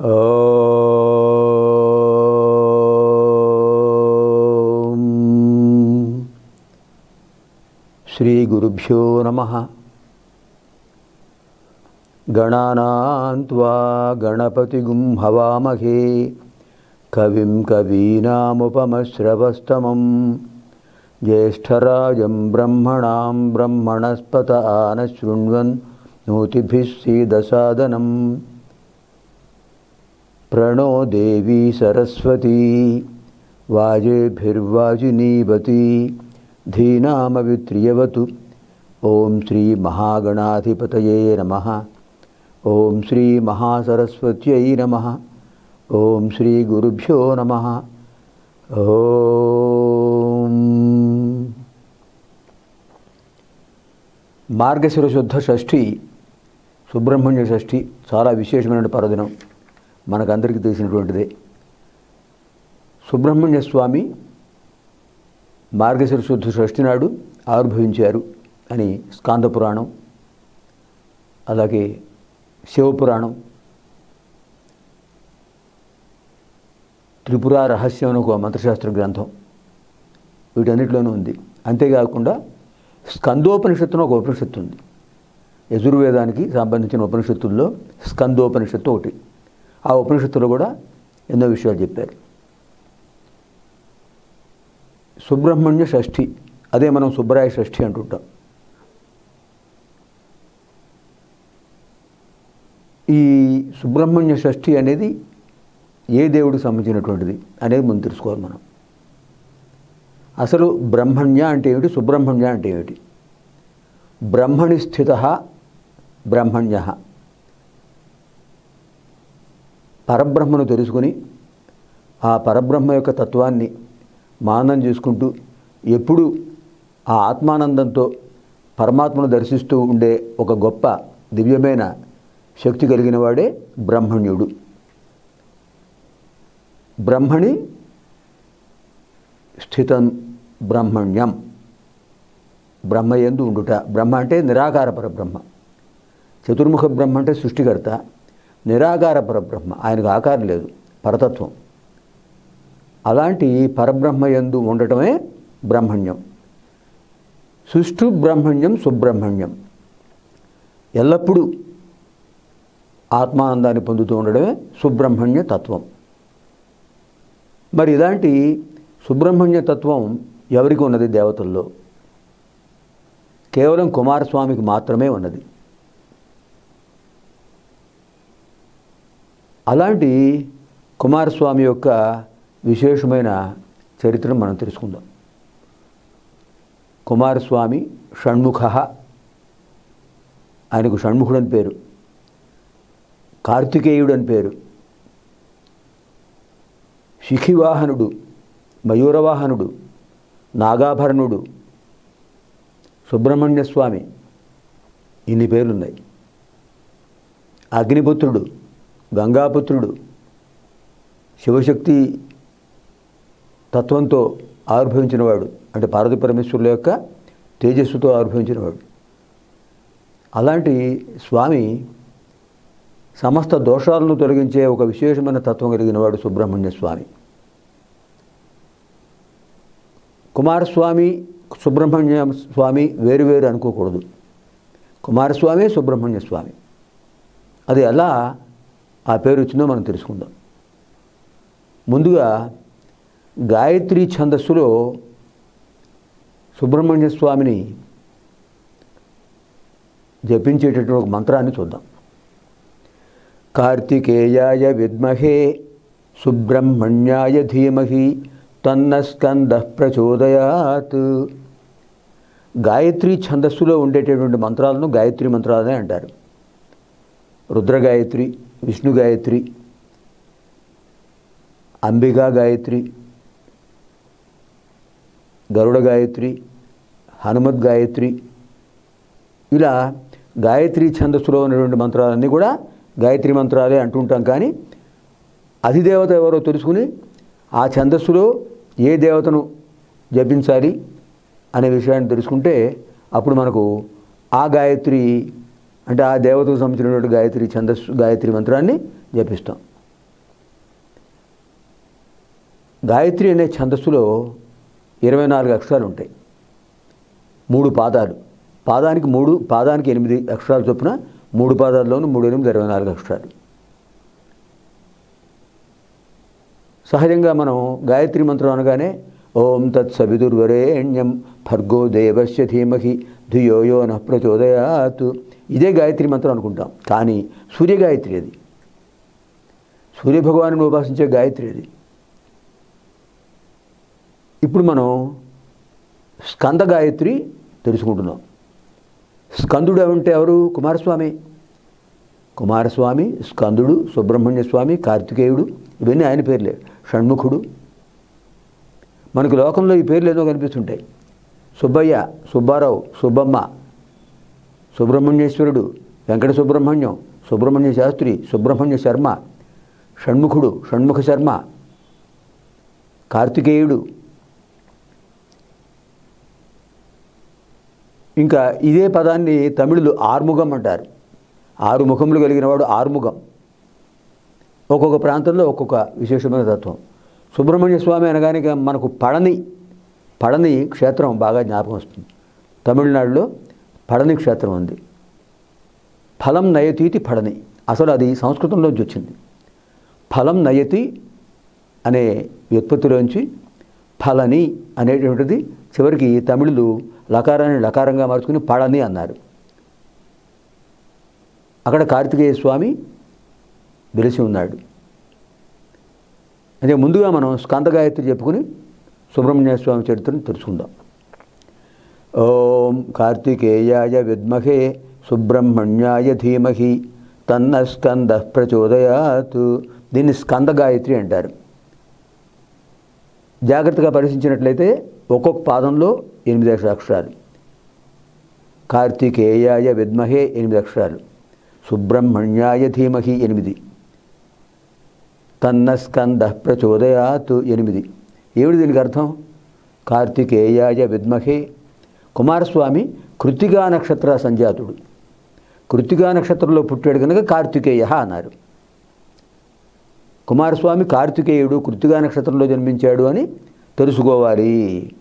ఓం శ్రీగురుభ్యో నమ గణానాన్వా గణపతిగుం హవామహే కవిం కవీనాముపమశ్రవస్తమం జ్యేష్ఠరాజం బ్రహ్మణాం బ్రహ్మణస్పత ఆనశృण्वन् నూతిభిः सीदसादनं प्रणो देवी सरस्वती वाजेभिर्वाजिनीवती धीनामवित्रियवतु ॐ श्रीमहागणाधिपतये नमः ॐ श्रीमहासरस्वत्यै नमः ॐ श्रीगुरुभ्यो नमः ఓం మార్గశిర శుద్ధ షష్ఠి సుబ్రహ్మణ్య షష్ఠి చాలా విశేషమైన పర్వదినం మనకందరికీ తెలిసినటువంటిదే సుబ్రహ్మణ్య స్వామి మార్గశిర శుద్ధ షష్ఠి నాడు ఆవిర్భవించారు అని స్కాంద పురాణం అలాగే శివపురాణం త్రిపుర రహస్యం అని ఒక మంత్రశాస్త్ర గ్రంథం వీటన్నిటిలోనూ ఉంది అంతేకాకుండా స్కందోపనిషత్తును ఒక ఉపనిషత్తు ఉంది యజుర్వేదానికి సంబంధించిన ఉపనిషత్తుల్లో స్కందోపనిషత్తు ఒకటి ఆ ఉపనిషత్తులో కూడా ఎన్నో విషయాలు చెప్పారు సుబ్రహ్మణ్య షష్ఠి అదే మనం సుబ్బరాయ షష్ఠి అంటుంటాం ఈ సుబ్రహ్మణ్య షష్ఠి అనేది ఏ దేవుడికి సంబంధించినటువంటిది అనేది ముందు తెలుసుకోవాలి మనం అసలు బ్రహ్మణ్య అంటే ఏమిటి సుబ్రహ్మణ్య అంటే ఏమిటి బ్రహ్మణి స్థిత బ్రహ్మణ్య పరబ్రహ్మను తెలుసుకుని ఆ పరబ్రహ్మ యొక్క తత్వాన్ని మానం చేసుకుంటూ ఎప్పుడు ఆ ఆత్మానందంతో పరమాత్మను దర్శిస్తూ ఉండే ఒక గొప్ప దివ్యమైన శక్తి కలిగిన వాడే బ్రహ్మణ్యుడు బ్రహ్మణి స్థితం బ్రహ్మణ్యం బ్రహ్మ ఎందు ఉండుట బ్రహ్మ అంటే నిరాకార పరబ్రహ్మ చతుర్ముఖ బ్రహ్మ అంటే సృష్టికర్త నిరాకార పరబ్రహ్మ ఆయనకు ఆకారం లేదు పరతత్వం అలాంటి పరబ్రహ్మ ఎందు ఉండటమే బ్రహ్మణ్యం సుష్ఠు బ్రహ్మణ్యం సుబ్రహ్మణ్యం ఎల్లప్పుడూ ఆత్మానందాన్ని పొందుతూ ఉండడమే సుబ్రహ్మణ్య తత్వం మరి ఇలాంటి సుబ్రహ్మణ్య తత్వం ఎవరికి ఉన్నది దేవతల్లో కేవలం కుమారస్వామికి మాత్రమే ఉన్నది అలాంటి కుమారస్వామి యొక్క విశేషమైన చరిత్రను మనం తెలుసుకుందాం కుమారస్వామి షణ్ముఖ ఆయనకు షణ్ముఖుడు అని పేరు కార్తికేయుడు అని పేరు శిఖివాహనుడు మయూరవాహనుడు నాగాభరణుడు సుబ్రహ్మణ్య స్వామి ఇన్ని పేర్లున్నాయి అగ్నిపుత్రుడు గంగాపుత్రుడు శివశక్తి తత్వంతో ఆవిర్భవించినవాడు అంటే పార్వతీ పరమేశ్వరుల యొక్క తేజస్సుతో ఆవిర్భవించినవాడు అలాంటి స్వామి సమస్త దోషాలను తొలగించే ఒక విశేషమైన తత్వం కలిగినవాడు సుబ్రహ్మణ్య స్వామి కుమారస్వామి సుబ్రహ్మణ్య స్వామి వేరు వేరు అనుకోకూడదు కుమారస్వామి సుబ్రహ్మణ్య స్వామి అది ఎలా ఆ పేరు వచ్చిందో మనం తెలుసుకుందాం ముందుగా గాయత్రి ఛందస్సులో సుబ్రహ్మణ్య స్వామిని జపించేటటువంటి ఒక మంత్రాన్ని చూద్దాం కార్తికేయాయ విద్మహే సుబ్రహ్మణ్యాయ ధీమహి తన్న స్కంద ప్రచోదయాత్ గాయత్రి ఛందస్సులో ఉండేటటువంటి మంత్రాలను గాయత్రి మంత్రాలనే అంటారు రుద్ర గాయత్రి విష్ణు గాయత్రి అంబికా గాయత్రి గరుడ గాయత్రి హనుమద్ గాయత్రి ఇలా గాయత్రి ఛందస్సులో ఉన్నటువంటి మంత్రాలన్నీ కూడా గాయత్రి మంత్రాలే అంటుంటాం కానీ అధిదేవత ఎవరో తెలుసుకుని ఆ ఛందస్సులో ఏ దేవతను జపించాలి అనే విషయాన్ని తెలుసుకుంటే అప్పుడు మనకు ఆ గాయత్రి అంటే ఆ దేవతకు సంబంధించినటువంటి గాయత్రి ఛందస్సు గాయత్రి మంత్రాన్ని జపిస్తాం గాయత్రి అనే ఛందస్సులో ఇరవై నాలుగు అక్షరాలు ఉంటాయి మూడు పాదాలు పాదానికి మూడు పాదానికి ఎనిమిది అక్షరాలు చొప్పున మూడు పాదాల్లోనూ మూడు ఎనిమిది ఇరవై నాలుగు అక్షరాలు సహజంగా మనం గాయత్రి మంత్రం అనగానే ఓం తత్ సవిదుర్వరేణ్యం భర్గో దేవస్య ధీమహి ధియో యో నః ప్రచోదయాత్ ఇదే గాయత్రి మంత్రం అనుకుంటాం కానీ సూర్య గాయత్రి అది సూర్యభగవాను ఉపాసించే గాయత్రి అది ఇప్పుడు మనం స్కంద గాయత్రి తెలుసుకుంటున్నాం స్కందుడు అంటే ఎవరు కుమారస్వామి కుమారస్వామి స్కందుడు సుబ్రహ్మణ్య స్వామి కార్తికేయుడు ఇవన్నీ ఆయన పేర్లే షణ్ముఖుడు మనకు లోకంలో ఈ పేర్లు ఏదో కనిపిస్తుంటాయి సుబ్బయ్య సుబ్బారావు సుబ్బమ్మ సుబ్రహ్మణ్యేశ్వరుడు వెంకట సుబ్రహ్మణ్యం సుబ్రహ్మణ్య శాస్త్రి సుబ్రహ్మణ్య శర్మ షణ్ముఖుడు షణ్ముఖ శర్మ కార్తికేయుడు ఇంకా ఇదే పదాన్ని తమిళులు ఆర్ముగం అంటారు ఆరు ముఖములు కలిగిన వాడు ఆరుముఖం ఒక్కొక్క ప్రాంతంలో ఒక్కొక్క విశేషమైన తత్వం సుబ్రహ్మణ్య స్వామి అనగానే ఇక మనకు పళని పళని క్షేత్రం బాగా జ్ఞాపకం వస్తుంది తమిళనాడులో పళని క్షేత్రం ఉంది ఫలం నయతీతి ఫళని అసలు అది సంస్కృతంలోంచి వచ్చింది ఫలం నయతి అనే వ్యుత్పత్తిలోంచి ఫలని అనేటువంటిది చివరికి తమిళులు లకారాన్ని లకారంగా మార్చుకుని పళని అన్నారు అక్కడ కార్తికేయ స్వామి వెలిసి ఉన్నాడు అంటే ముందుగా మనం స్కంద గాయత్రి చెప్పుకుని సుబ్రహ్మణ్య స్వామి చరిత్రను తెలుసుకుందాం ఓం కార్తికేయాయ విద్మహే సుబ్రహ్మణ్యాయ ధీమహి తన్న స్కంద ప్రచోదయాత్ దీన్ని స్కంద గాయత్రి అంటారు జాగ్రత్తగా పరిశీలించినట్లయితే ఒక్కొక్క పాదంలో ఎనిమిది అక్షరాలు కార్తికేయాయ విద్మహే ఎనిమిది అక్షరాలు సుబ్రహ్మణ్యాయ ధీమహి ఎనిమిది తన్న స్కంద ప్రచోదయాత్ ఎనిమిది ఏమిటి దీనికి అర్థం కార్తికేయాయ విద్మహే కుమారస్వామి కృత్తికా నక్షత్ర సంజాతుడు కృత్తికా నక్షత్రంలో పుట్టాడు కనుక కార్తికేయ అన్నారు కుమారస్వామి కార్తికేయుడు కృత్తికా నక్షత్రంలో జన్మించాడు అని తెలుసుకోవాలి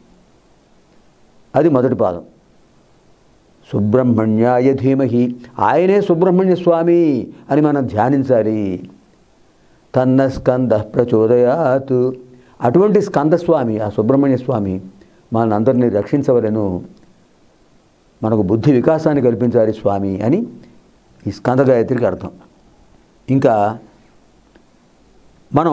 అది మొదటి పాదం సుబ్రహ్మణ్యాయ ధీమహి ఆయనే సుబ్రహ్మణ్య స్వామి అని మనం ధ్యానించాలి తన్న స్కంద ప్రచోదయాత్ అటువంటి స్కందస్వామి ఆ సుబ్రహ్మణ్య స్వామి మన అందరినీ రక్షించవలను మనకు బుద్ధి వికాసాన్ని కల్పించాలి స్వామి అని ఈ స్కంద గాయత్రికి అర్థం ఇంకా మనం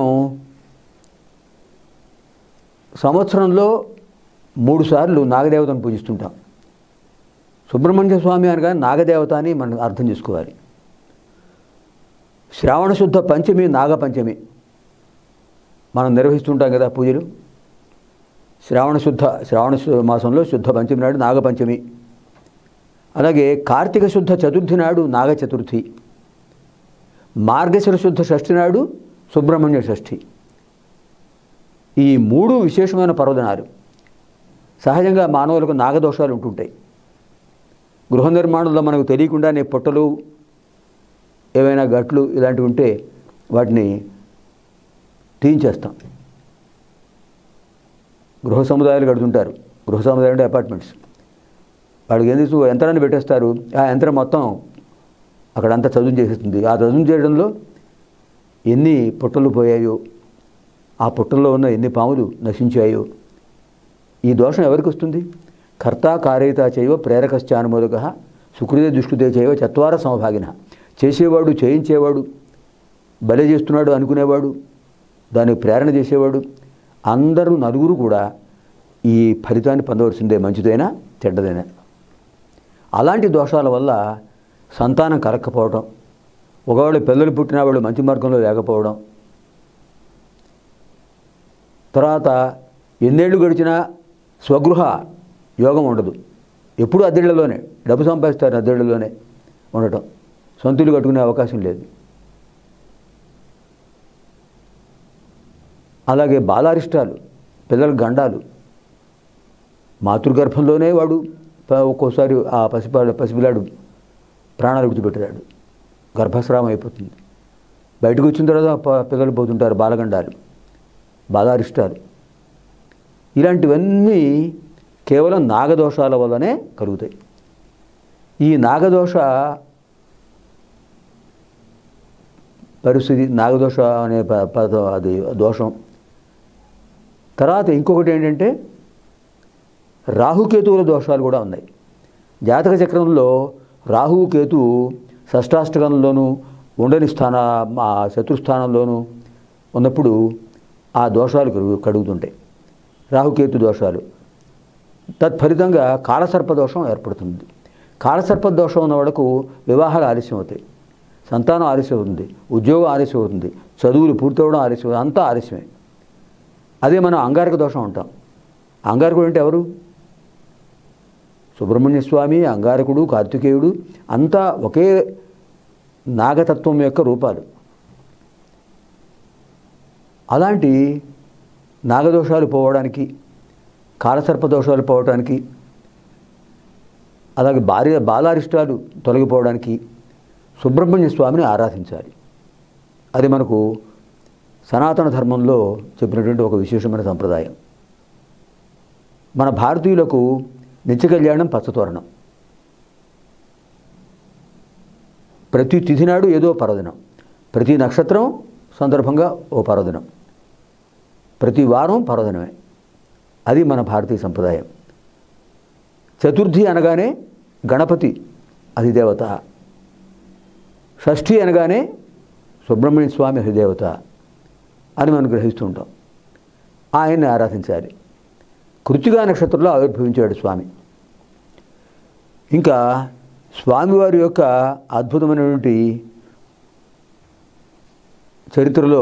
సంవత్సరంలో మూడు సార్లు నాగదేవతను పూజిస్తుంటాం సుబ్రహ్మణ్య స్వామి అనగా నాగదేవత అని మనం అర్థం చేసుకోవాలి శ్రావణ శుద్ధ పంచమి నాగపంచమి మనం నిర్వహిస్తుంటాం కదా పూజలు శ్రావణ శుద్ధ శ్రావణ శు- మాసంలో శుద్ధ పంచమి నాడు నాగపంచమి అలాగే కార్తీక శుద్ధ చతుర్థి నాడు నాగ చతుర్థి మార్గశిర శుద్ధ షష్ఠి నాడు సుబ్రహ్మణ్య షష్ఠి ఈ మూడు విశేషమైన పర్వదినాలు సహజంగా మానవులకు నాగదోషాలు ఉంటుంటాయి గృహ నిర్మాణంలో మనకు తెలియకుండానే పొట్టలు ఏవైనా గట్లు ఇలాంటివి ఉంటే వాటిని తీయించేస్తాం గృహ సముదాయాలు కడుతుంటారు గృహ సముదాయం అంటే అపార్ట్మెంట్స్ వాడికి ఏం తెలుసు యంత్రాన్ని పెట్టేస్తారు ఆ యంత్రం మొత్తం అక్కడంతా చదువు చేసేస్తుంది ఆ చదువు చేయడంలో ఎన్ని పుట్టలు పోయాయో ఆ పుట్టల్లో ఉన్న ఎన్ని పాములు నశించాయో ఈ దోషం ఎవరికి వస్తుంది కర్త కారయిత చేయవ ప్రేరకశ్చానుమోదక సుకృతే దుష్కృతే చేయవ చత్వార సమభాగిన చేసేవాడు చేయించేవాడు బలి చేస్తున్నాడు అనుకునేవాడు దానికి ప్రేరణ చేసేవాడు అందరూ నలుగురు కూడా ఈ ఫలితాన్ని పొందవలసిందే మంచిదైనా చెడ్డదైనా అలాంటి దోషాల వల్ల సంతానం కలక్కపోవడం ఒకవేళ పిల్లలు పుట్టిన వాళ్ళు మంచి మార్గంలో లేకపోవడం తర్వాత ఎన్నేళ్ళు గడిచినా స్వగృహ యోగం ఉండదు ఎప్పుడు అద్దెళ్లలోనే డబ్బు సంపాదిస్తారు అద్దెళ్లలోనే ఉండటం సొంత ఇల్లు కట్టుకునే అవకాశం లేదు అలాగే బాలారిష్టాలు పిల్లల గండాలు మాతృగర్భంలోనే వాడు ప- ఒక్కోసారి ఆ పసిపాడు పసిపిల్లాడు ప్రాణాలు విడిచిపెట్టాడు గర్భస్రావం అయిపోతుంది బయటకు వచ్చిన తర్వాత ప- పిల్లలు పోతుంటారు బాలగండాలు బాధారిష్టాలు ఇలాంటివన్నీ కేవలం నాగదోషాల వల్లనే కలుగుతాయి ఈ నాగదోష పరిస్థితి నాగదోష అనే ప- పదం అది దోషం తర్వాత ఇంకొకటి ఏంటంటే రాహుకేతువుల దోషాలు కూడా ఉన్నాయి జాతక చక్రంలో రాహువు కేతు షష్టాష్టకంలోనూ ఉండని స్థాన ఆ శత్రుస్థానంలోనూ ఉన్నప్పుడు ఆ దోషాలు కలుగు కడుగుతుంటాయి రాహుకేతు దోషాలు తత్ఫలితంగా కాలసర్ప దోషం ఏర్పడుతుంది కాలసర్ప దోషం ఉన్న వాళ్ళకు వివాహాలు ఆలస్యం అవుతాయి సంతానం ఆలస్యం అవుతుంది ఉద్యోగం ఆలస్యం అవుతుంది చదువులు పూర్తవడం ఆలస్యం అవుతుంది అంతా ఆలస్యమే అదే మనం అంగారక దోషం అంటాం అంగారకుడు అంటే ఎవరు సుబ్రహ్మణ్య స్వామి అంగారకుడు కార్తికేయుడు అంతా ఒకే నాగతత్వం యొక్క రూపాలు అలాంటి నాగదోషాలు పోవడానికి కాలసర్ప దోషాలు పోవడానికి అలాగే భార్య బాలారిష్టాలు తొలగిపోవడానికి సుబ్రహ్మణ్య స్వామిని ఆరాధించాలి అది మనకు సనాతన ధర్మంలో చెప్పినటువంటి ఒక విశేషమైన సంప్రదాయం మన భారతీయులకు నిత్య కళ్యాణం పచ్చతోరణం ప్రతి తిథి నాడు ఏదో పర్వదినం ప్రతి నక్షత్రం సందర్భంగా ఓ పర్వదినం ప్రతి వారం పర్వదినమే అది మన భారతీయ సంప్రదాయం చతుర్థి అనగానే గణపతి అధిదేవత షష్ఠి అనగానే సుబ్రహ్మణ్య స్వామి అధిదేవత అని మనం గ్రహిస్తుంటాం ఆయన్ని ఆరాధించాలి కృతిగా నక్షత్రంలో ఆవిర్భవించాడు స్వామి ఇంకా స్వామివారి యొక్క అద్భుతమైనటువంటి చరిత్రలో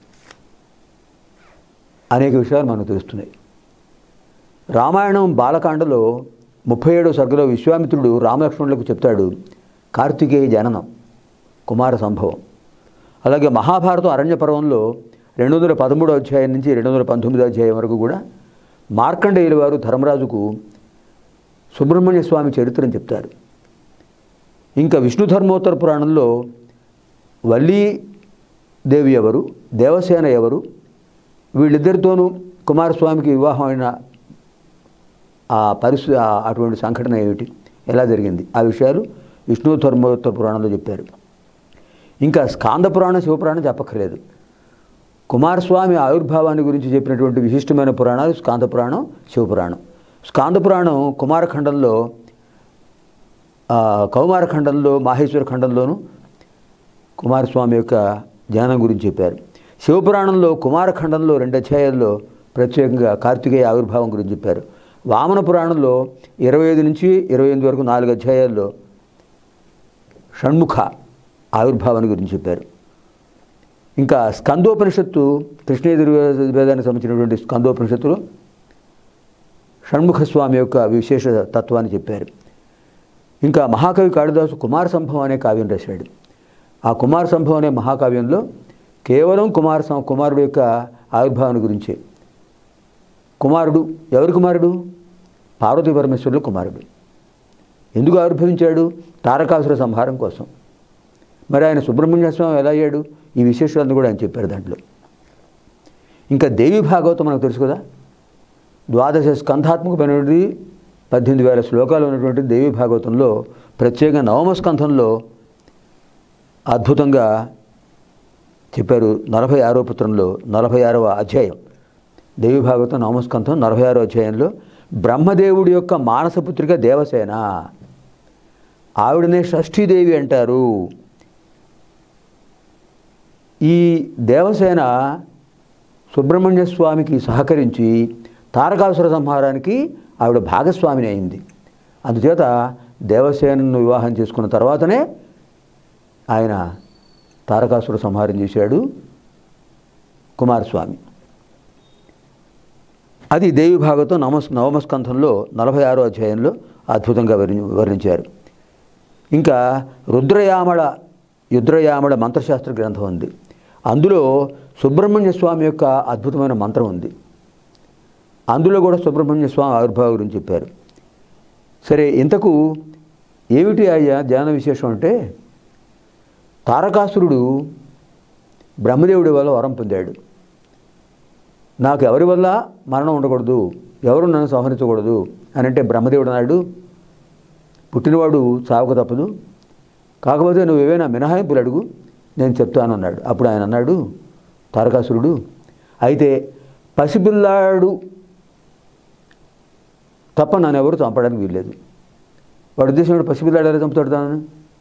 అనేక విషయాలు మనకు తెలుస్తున్నాయి రామాయణం బాలకాండలో ముప్పై ఏడో సర్గలో విశ్వామిత్రుడు రామలక్ష్మణులకు చెప్తాడు కార్తికేయ జననం కుమార సంభవం అలాగే మహాభారతం అరణ్య పర్వంలో రెండు వందల పదమూడో అధ్యాయం నుంచి రెండు వందల పంతొమ్మిదో అధ్యాయం వరకు కూడా మార్కండేయుల వారు ధర్మరాజుకు సుబ్రహ్మణ్య స్వామి చరిత్రను చెప్తారు ఇంకా విష్ణు ధర్మోత్తర పురాణంలో వల్లీ దేవి ఎవరు దేవసేన ఎవరు వీళ్ళిద్దరితోనూ కుమారస్వామికి వివాహం అయిన ఆ పరిస్థితి ఆ- అటువంటి సంఘటన ఏమిటి ఎలా జరిగింది ఆ విషయాలు విష్ణు ధర్మోత్తర పురాణంలో చెప్పారు ఇంకా స్కాంద పురాణం శివపురాణం చెప్పక్కర్లేదు కుమారస్వామి ఆవిర్భావాన్ని గురించి చెప్పినటువంటి విశిష్టమైన పురాణాలు స్కాంద పురాణం శివపురాణం స్కాంద పురాణం కుమారఖండంలో ఆ, కౌమారఖండంలో మాహేశ్వర ఖండంలోను కుమారస్వామి యొక్క జ్ఞానం గురించి చెప్పారు శివపురాణంలో కుమారఖండంలో రెండు అధ్యాయాల్లో ప్రత్యేకంగా కార్తికేయ ఆవిర్భావం గురించి చెప్పారు వామన పురాణంలో ఇరవై ఐదు నుంచి ఇరవై ఎనిమిది వరకు నాలుగు అధ్యాయాల్లో షణ్ముఖ ఆవిర్భావాన్ని గురించి చెప్పారు ఇంకా స్కందోపనిషత్తు కృష్ణయజుర్వేదానికి సంబంధించినటువంటి స్కందోపనిషత్తులో షణ్ముఖ స్వామి యొక్క విశేష తత్వాన్ని చెప్పారు ఇంకా మహాకవి కాళిదాసు కుమార సంభవం అనే కావ్యం రాశాడు ఆ కుమార సంభవం అనే మహాకావ్యంలో కేవలం కుమార సం కుమారుడు యొక్క ఆవిర్భావాన్ని గురించే కుమారుడు ఎవరి కుమారుడు పార్వతీ పరమేశ్వరుడు కుమారుడు ఎందుకు ఆవిర్భవించాడు తారకాసుర సంహారం కోసం మరి ఆయన సుబ్రహ్మణ్య స్వామి ఎలా అయ్యాడు ఈ విశేషాలను కూడా ఆయన చెప్పారు దాంట్లో ఇంకా దేవి భాగవతం మనకు తెలుసు కదా ద్వాదశ స్కంధాత్మకమైనటువంటి పద్దెనిమిది వేల శ్లోకాలు ఉన్నటువంటి దేవి భాగవతంలో ప్రత్యేకంగా నవమ స్కంధంలో అద్భుతంగా చెప్పారు నలభై ఆరో పుత్రంలో నలభై ఆరవ అధ్యాయం దేవి భాగవతం నవమ స్కంధం నలభై ఆరో అధ్యాయంలో బ్రహ్మదేవుడి యొక్క మానసపుత్రిక దేవసేన ఆవిడనే షష్ఠీదేవి అంటారు ఈ దేవసేన సుబ్రహ్మణ్య స్వామికి సహకరించి తారకాసుర సంహారానికి ఆవిడ భాగస్వామిని అయింది అందుచేత దేవసేనను వివాహం చేసుకున్న తర్వాతనే ఆయన తారకాసుర సంహారం చేశాడు కుమారస్వామి అది దేవి భాగవతం నవమ నవమస్కంధంలో నలభై ఆరో అధ్యాయంలో అద్భుతంగా వర్ణి వర్ణించారు ఇంకా రుద్రయామళ యుద్రయామళ మంత్రశాస్త్ర గ్రంథం ఉంది అందులో సుబ్రహ్మణ్య స్వామి యొక్క అద్భుతమైన మంత్రం ఉంది అందులో కూడా సుబ్రహ్మణ్య స్వామి ఆవిర్భావం గురించి చెప్పారు సరే ఇంతకు ఏమిటి అయ్యా ధ్యాన విశేషం అంటే తారకాసురుడు బ్రహ్మదేవుడి వల్ల వరం పొందాడు నాకు ఎవరి వల్ల మరణం ఉండకూడదు ఎవరు నన్ను సంహరించకూడదు అని అంటే బ్రహ్మదేవుడు అన్నాడు పుట్టినవాడు చావక తప్పదు కాకపోతే నువ్వు ఏవైనా మినహాయింపులు అడుగు నేను చెప్తాను అన్నాడు అప్పుడు ఆయన అన్నాడు తారకాసురుడు అయితే పసిపిల్లాడు తప్ప నన్ను ఎవరు చంపడానికి వీల్లేదు వాడు ఉద్దేశం ఏంటి? పసిపిల్లాడు ఎలా చంపుతాడు తాను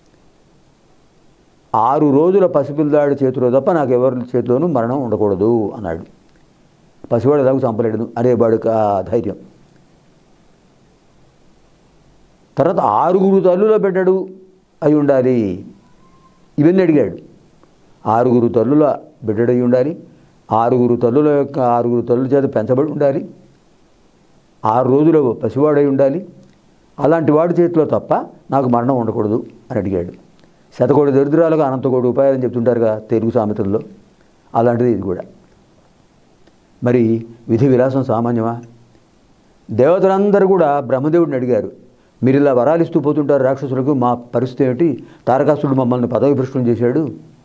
ఆరు రోజుల పసిపిల్లాడి చేతిలో తప్ప నాకు ఎవరి చేతిలోనూ మరణం ఉండకూడదు అన్నాడు పసివాడు ఎలాగో చంపలేడు అనేవాడు ఆ ధైర్యం తర్వాత ఆరుగురు తల్లుల బిడ్డడు అయి ఉండాలి ఇవన్నీ అడిగాడు ఆరుగురు తల్లుల బిడ్డడై ఉండాలి ఆరుగురు తల్లుల యొక్క ఆరుగురు తల్లుల చేత పెంచబడి ఉండాలి ఆరు రోజుల పసివాడై ఉండాలి అలాంటి వాడి చేతిలో తప్ప నాకు మరణం ఉండకూడదు అని అడిగాడు శతకోటి దరిద్రాలకు అనంతకోటి ఉపాయాలని చెప్తుంటారుగా తెలుగు సామెతల్లో అలాంటిది ఇది కూడా మరి విధి విలాసం సామాన్యమా దేవతలందరూ కూడా బ్రహ్మదేవుడిని అడిగారు మీరు ఇలా వరాలు ఇస్తూ పోతుంటారు రాక్షసులకు మా పరిస్థితి ఏమిటి తారకాసురుడు మమ్మల్ని పదవి భ్రష్టం చేశాడు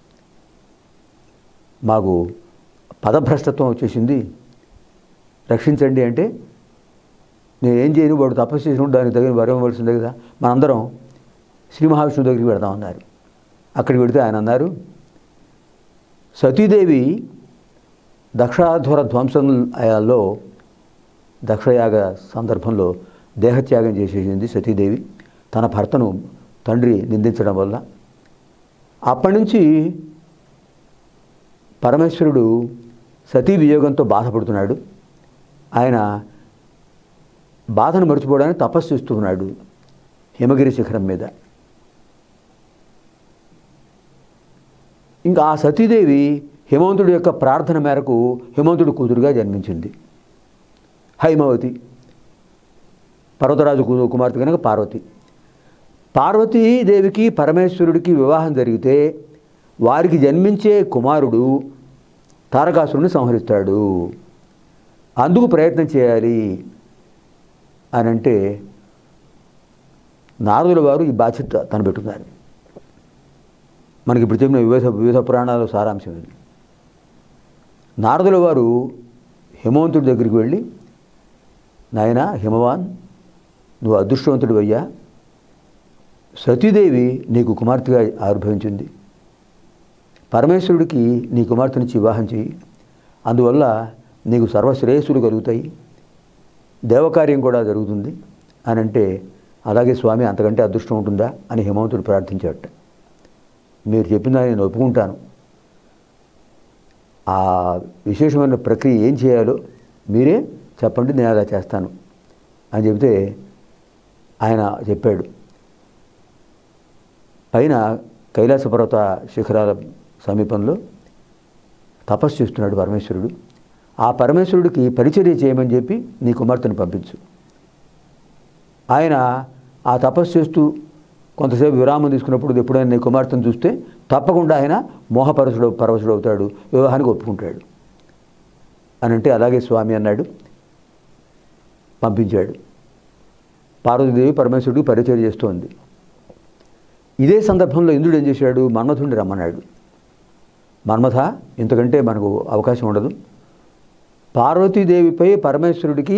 మాకు పదభ్రష్టత్వం వచ్చేసింది రక్షించండి అంటే నేనేం చేయను వాడు తపస్సు చేసినప్పుడు దానికి తగిన వరం ఇవ్వాల్సిందే కదా మనందరం శ్రీ మహావిష్ణువు దగ్గరికి వెడదామన్నారు అక్కడికి వెడితే ఆయన అన్నారు సతీదేవి దక్షాధ్వర ధ్వంసంలో దక్షయాగ సందర్భంలో దేహత్యాగం చేసేసింది సతీదేవి తన భర్తను తండ్రి నిందించడం వల్ల అప్పటి నుంచి పరమేశ్వరుడు సతీ వియోగంతో బాధపడుతున్నాడు ఆయన బాధను మర్చిపోవడానికి తపస్సు చేస్తున్నాడు హిమగిరి శిఖరం మీద ఇంకా ఆ సతీదేవి హిమవంతుడి యొక్క ప్రార్థన మేరకు హిమవంతుడి కూతురుగా జన్మించింది హైమవతి పర్వతరాజు కు- కుమార్తె కనుక పార్వతి పార్వతీదేవికి పరమేశ్వరుడికి వివాహం జరిగితే వారికి జన్మించే కుమారుడు తారకాసురుని సంహరిస్తాడు అందుకు ప్రయత్నం చేయాలి అని అంటే నారదుల వారు ఈ బాధ్యత తను పెట్టుకున్నారు మనకి ఇప్పుడు చెప్పిన వివిధ వివిధ పురాణాల సారాంశం ఇది నారదుల వారు హిమవంతుడి దగ్గరికి వెళ్ళి నాయన హిమవాన్ నువ్వు అదృష్టవంతుడు అయ్యా సతీదేవి నీకు కుమార్తెగా ఆవిర్భవించింది పరమేశ్వరుడికి నీ కుమార్తెనిచ్చి వివాహం చేయి అందువల్ల నీకు సర్వశ్రేయస్సులు కలుగుతాయి దేవకార్యం కూడా జరుగుతుంది అని అంటే అలాగే స్వామి అంతకంటే అదృష్టం ఉంటుందా అని హిమవంతుడు ప్రార్థించాడట మీరు చెప్పిన దాన్ని నేను ఒప్పుకుంటాను ఆ విశేషమైన ప్రక్రియ ఏం చేయాలో మీరే చెప్పండి నేను అలా చేస్తాను అని చెబితే ఆయన చెప్పాడు పైన కైలాస పర్వత శిఖరాల సమీపంలో తపస్సు చేస్తున్నాడు పరమేశ్వరుడు ఆ పరమేశ్వరుడికి పరిచర్య చేయమని చెప్పి నీ కుమార్తెను పంపించు ఆయన ఆ తపస్సు చేస్తూ కొంతసేపు విరామం తీసుకున్నప్పుడు ఎప్పుడైనా నీ కుమార్తెను చూస్తే తప్పకుండా ఆయన మోహపరచుడు పరవశుడు అవుతాడు వివాహానికి ఒప్పుకుంటాడు అని అంటే అలాగే స్వామి అన్నాడు పంపించాడు పార్వతీదేవి పరమేశ్వరుడికి పరిచయం చేస్తోంది ఇదే సందర్భంలో ఇంద్రుడు ఏం చేశాడు మన్మథుడిని రమ్మన్నాడు మన్మథ ఇంతకంటే మనకు అవకాశం ఉండదు పార్వతీదేవిపై పరమేశ్వరుడికి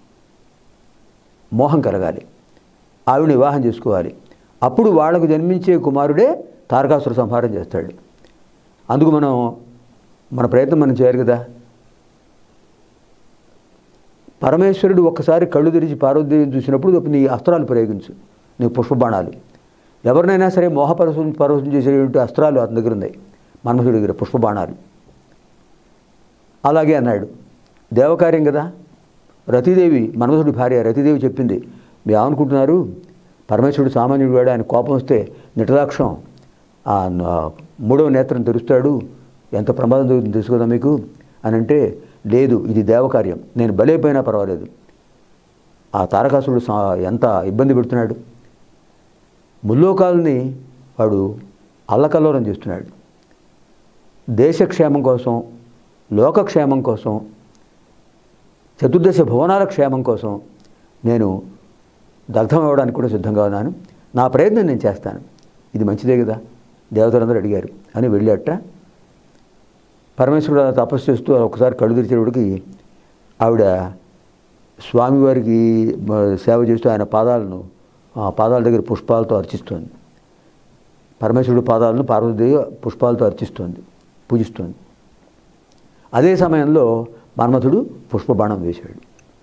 మోహం కలగాలి ఆవిడని వివాహం చేసుకోవాలి అప్పుడు వాళ్లకు జన్మించే కుమారుడే తారకాసుర సంహారం చేస్తాడు అందుకు మనం మన ప్రయత్నం మనం చేయాలి కదా పరమేశ్వరుడు ఒక్కసారి కళ్ళు తెరిచి పార్వతీదేవిని చూసినప్పుడు నీ అస్త్రాలు ప్రయోగించు నీ పుష్పబాణాలు ఎవరినైనా సరే మోహపరసం పరవశం చేసేటువంటి అస్త్రాలు అతని దగ్గర ఉన్నాయి మన్మథుడి దగ్గర పుష్పబాణాలు అలాగే అన్నాడు దేవకార్యం కదా రతీదేవి మన్మథుడి భార్య రతీదేవి చెప్పింది మీరు ఏమనుకుంటున్నారు పరమేశ్వరుడు సామాన్యుడు వాడు ఆయన కోపం వస్తే నిటలాక్షం ఆ న- మూడవ నేత్రం తెరుస్తాడు ఎంత ప్రమాదం జరుగుతుంది తెలుసు కదా మీకు అని అంటే లేదు ఇది దేవకార్యం నేను బలైపోయినా పర్వాలేదు ఆ తారకాసురుడు సా- ఎంత ఇబ్బంది పెడుతున్నాడు ముల్లోకాలని వాడు అల్లకల్లోలం చేస్తున్నాడు దేశక్షేమం కోసం లోకక్షేమం కోసం చతుర్దశ భువనాల క్షేమం కోసం నేను దగ్ధం అవ్వడానికి కూడా సిద్ధంగా ఉన్నాను నా ప్రయత్నం నేను చేస్తాను ఇది మంచిదే కదా దేవతలందరూ అడిగారు అని వెళ్ళాట పరమేశ్వరుడు అలా తపస్సు చేస్తూ ఒకసారి కళ్ళు తెరిచేవాడికి ఆవిడ స్వామివారికి మ, సేవ చేస్తూ ఆయన పాదాలను ఆ పాదాల దగ్గర పుష్పాలతో అర్చిస్తోంది పరమేశ్వరుడు పాదాలను పార్వతీదేవి పుష్పాలతో అర్చిస్తోంది పూజిస్తోంది అదే సమయంలో మన్మథుడు పుష్పబాణం వేశాడు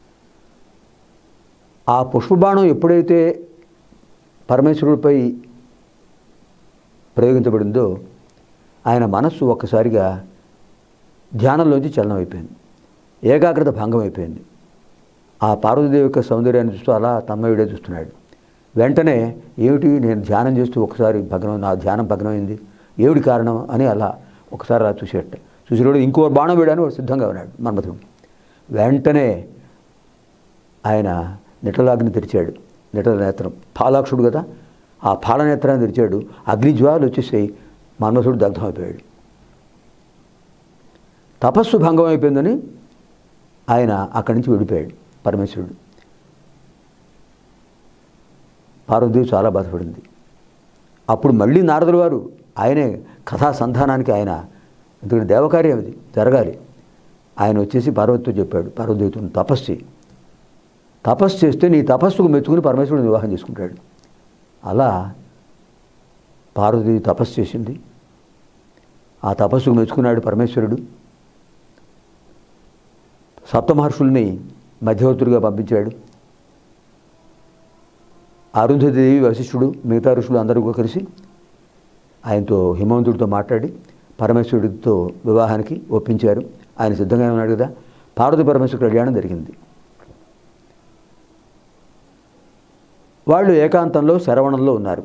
ఆ పుష్పబాణం ఎప్పుడైతే పరమేశ్వరుడిపై ప్రయోగించబడిందో ఆయన మనస్సు ఒక్కసారిగా ధ్యానంలోంచి చలనమైపోయింది ఏకాగ్రత భంగం అయిపోయింది ఆ పార్వతీదేవి యొక్క సౌందర్యాన్ని చూస్తూ అలా తమ్మయుడే చూస్తున్నాడు వెంటనే ఏమిటి నేను ధ్యానం చేస్తూ ఒకసారి భగ్నం నా ధ్యానం భగ్నమైంది ఏమిటి కారణం అని అలా ఒకసారి అలా చూసేట చూసినప్పుడు ఇంకో బాణం వేయడానికి వాడు సిద్ధంగా ఉన్నాడు మన్మథుడు వెంటనే ఆయన నిటలాగ్ని తెరిచాడు నిటల నేత్రం పాలాక్షుడు కదా ఆ పాలనేత్రాన్ని తెరిచాడు అగ్నిజ్వాలు వచ్చేసాయి మన్మథుడు దగ్ధమైపోయాడు తపస్సు భంగం అయిపోయిందని ఆయన అక్కడి నుంచి వెళ్ళిపోయాడు పరమేశ్వరుడు పార్వతీదేవి చాలా బాధపడింది అప్పుడు మళ్ళీ నారదుల వారు ఆయనే కథా సంధానానికి ఆయన ఎందుకంటే దేవకార్యం అది జరగాలి ఆయన వచ్చేసి పార్వతితో చెప్పాడు పార్వతీదేవితో "నువ్వు తపస్సు చేయి తపస్సు చేస్తే నీ తపస్సుకు మెచ్చుకుని పరమేశ్వరుడు వివాహం చేసుకుంటాడు అలా పార్వతీదేవి తపస్సు చేసింది ఆ తపస్సుకు మెచ్చుకున్నాడు పరమేశ్వరుడు సప్తమహర్షుల్ని మధ్యవర్తులుగా పంపించాడు అరుంధదేవి వశిష్ఠుడు మిగతా ఋషులు అందరూ కూడా కలిసి ఆయనతో హిమవంతుడితో మాట్లాడి పరమేశ్వరుడితో వివాహానికి ఒప్పించారు ఆయన సిద్ధంగానే ఉన్నాడు కదా పార్వతి పరమేశ్వర కళ్యాణం జరిగింది వాళ్ళు ఏకాంతంలో శరవణంలో ఉన్నారు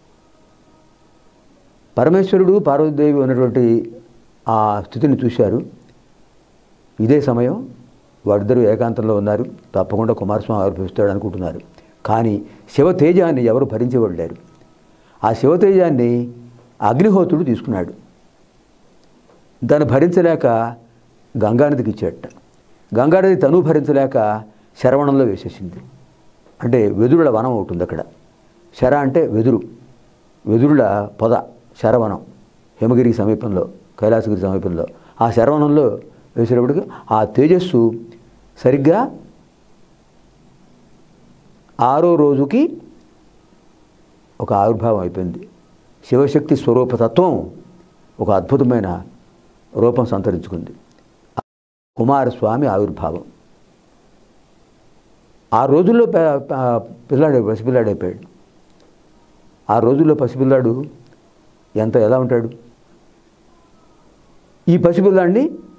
పరమేశ్వరుడు పార్వతీదేవి ఉన్నటువంటి ఆ స్థితిని చూశారు ఇదే సమయం వాడిద్దరూ ఏకాంతంలో ఉన్నారు తప్పకుండా కుమారస్వామి ఆవిర్భవిస్తాడు అనుకుంటున్నారు కానీ శివతేజాన్ని ఎవరు భరించేవాళ్ళు లేరు ఆ శివతేజాన్ని అగ్నిహోత్రుడు తీసుకున్నాడు దాన్ని భరించలేక గంగానదికి ఇచ్చేట గంగానది తను భరించలేక శరవణంలో వేసేసింది అంటే వెదురుల వనం అవుతుంది అక్కడ శర అంటే వెదురు వెదురుల పొద శరవనం హిమగిరి సమీపంలో కైలాసగిరి సమీపంలో ఆ శరవణంలో వేసేటప్పటికి ఆ తేజస్సు సరిగ్గా ఆరో రోజుకి ఒక ఆవిర్భావం అయిపోయింది శివశక్తి స్వరూపతత్వం ఒక అద్భుతమైన రూపం సంతరించుకుంది కుమారస్వామి ఆవిర్భావం ఆ రోజుల్లో ప- ప- పిల్లాడు పసిపిల్లాడైపోయాడు ఆ రోజుల్లో పసిపిల్లాడు ఎంత ఎలా ఉంటాడు ఈ పసిపిల్లాడిని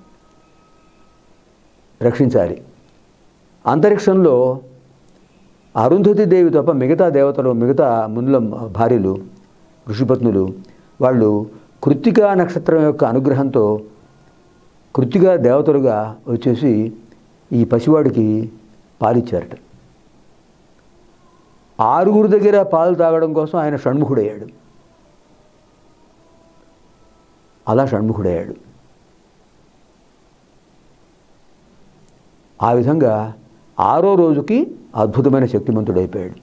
రక్షించాలి అంతరిక్షంలో అరుంధతి దేవి తప్ప మిగతా దేవతలు మిగతా మునుల భార్యలు ఋషిపత్నులు వాళ్ళు కృత్తికా నక్షత్రం యొక్క అనుగ్రహంతో కృత్తిగా దేవతలుగా వచ్చేసి ఈ పసివాడికి పాలిచ్చారట ఆరుగురు దగ్గర పాలు తాగడం కోసం ఆయన షణ్ముఖుడయ్యాడు అలా షణ్ముఖుడయ్యాడు ఆ విధంగా ఆరో రోజుకి అద్భుతమైన శక్తిమంతుడైపోయాడు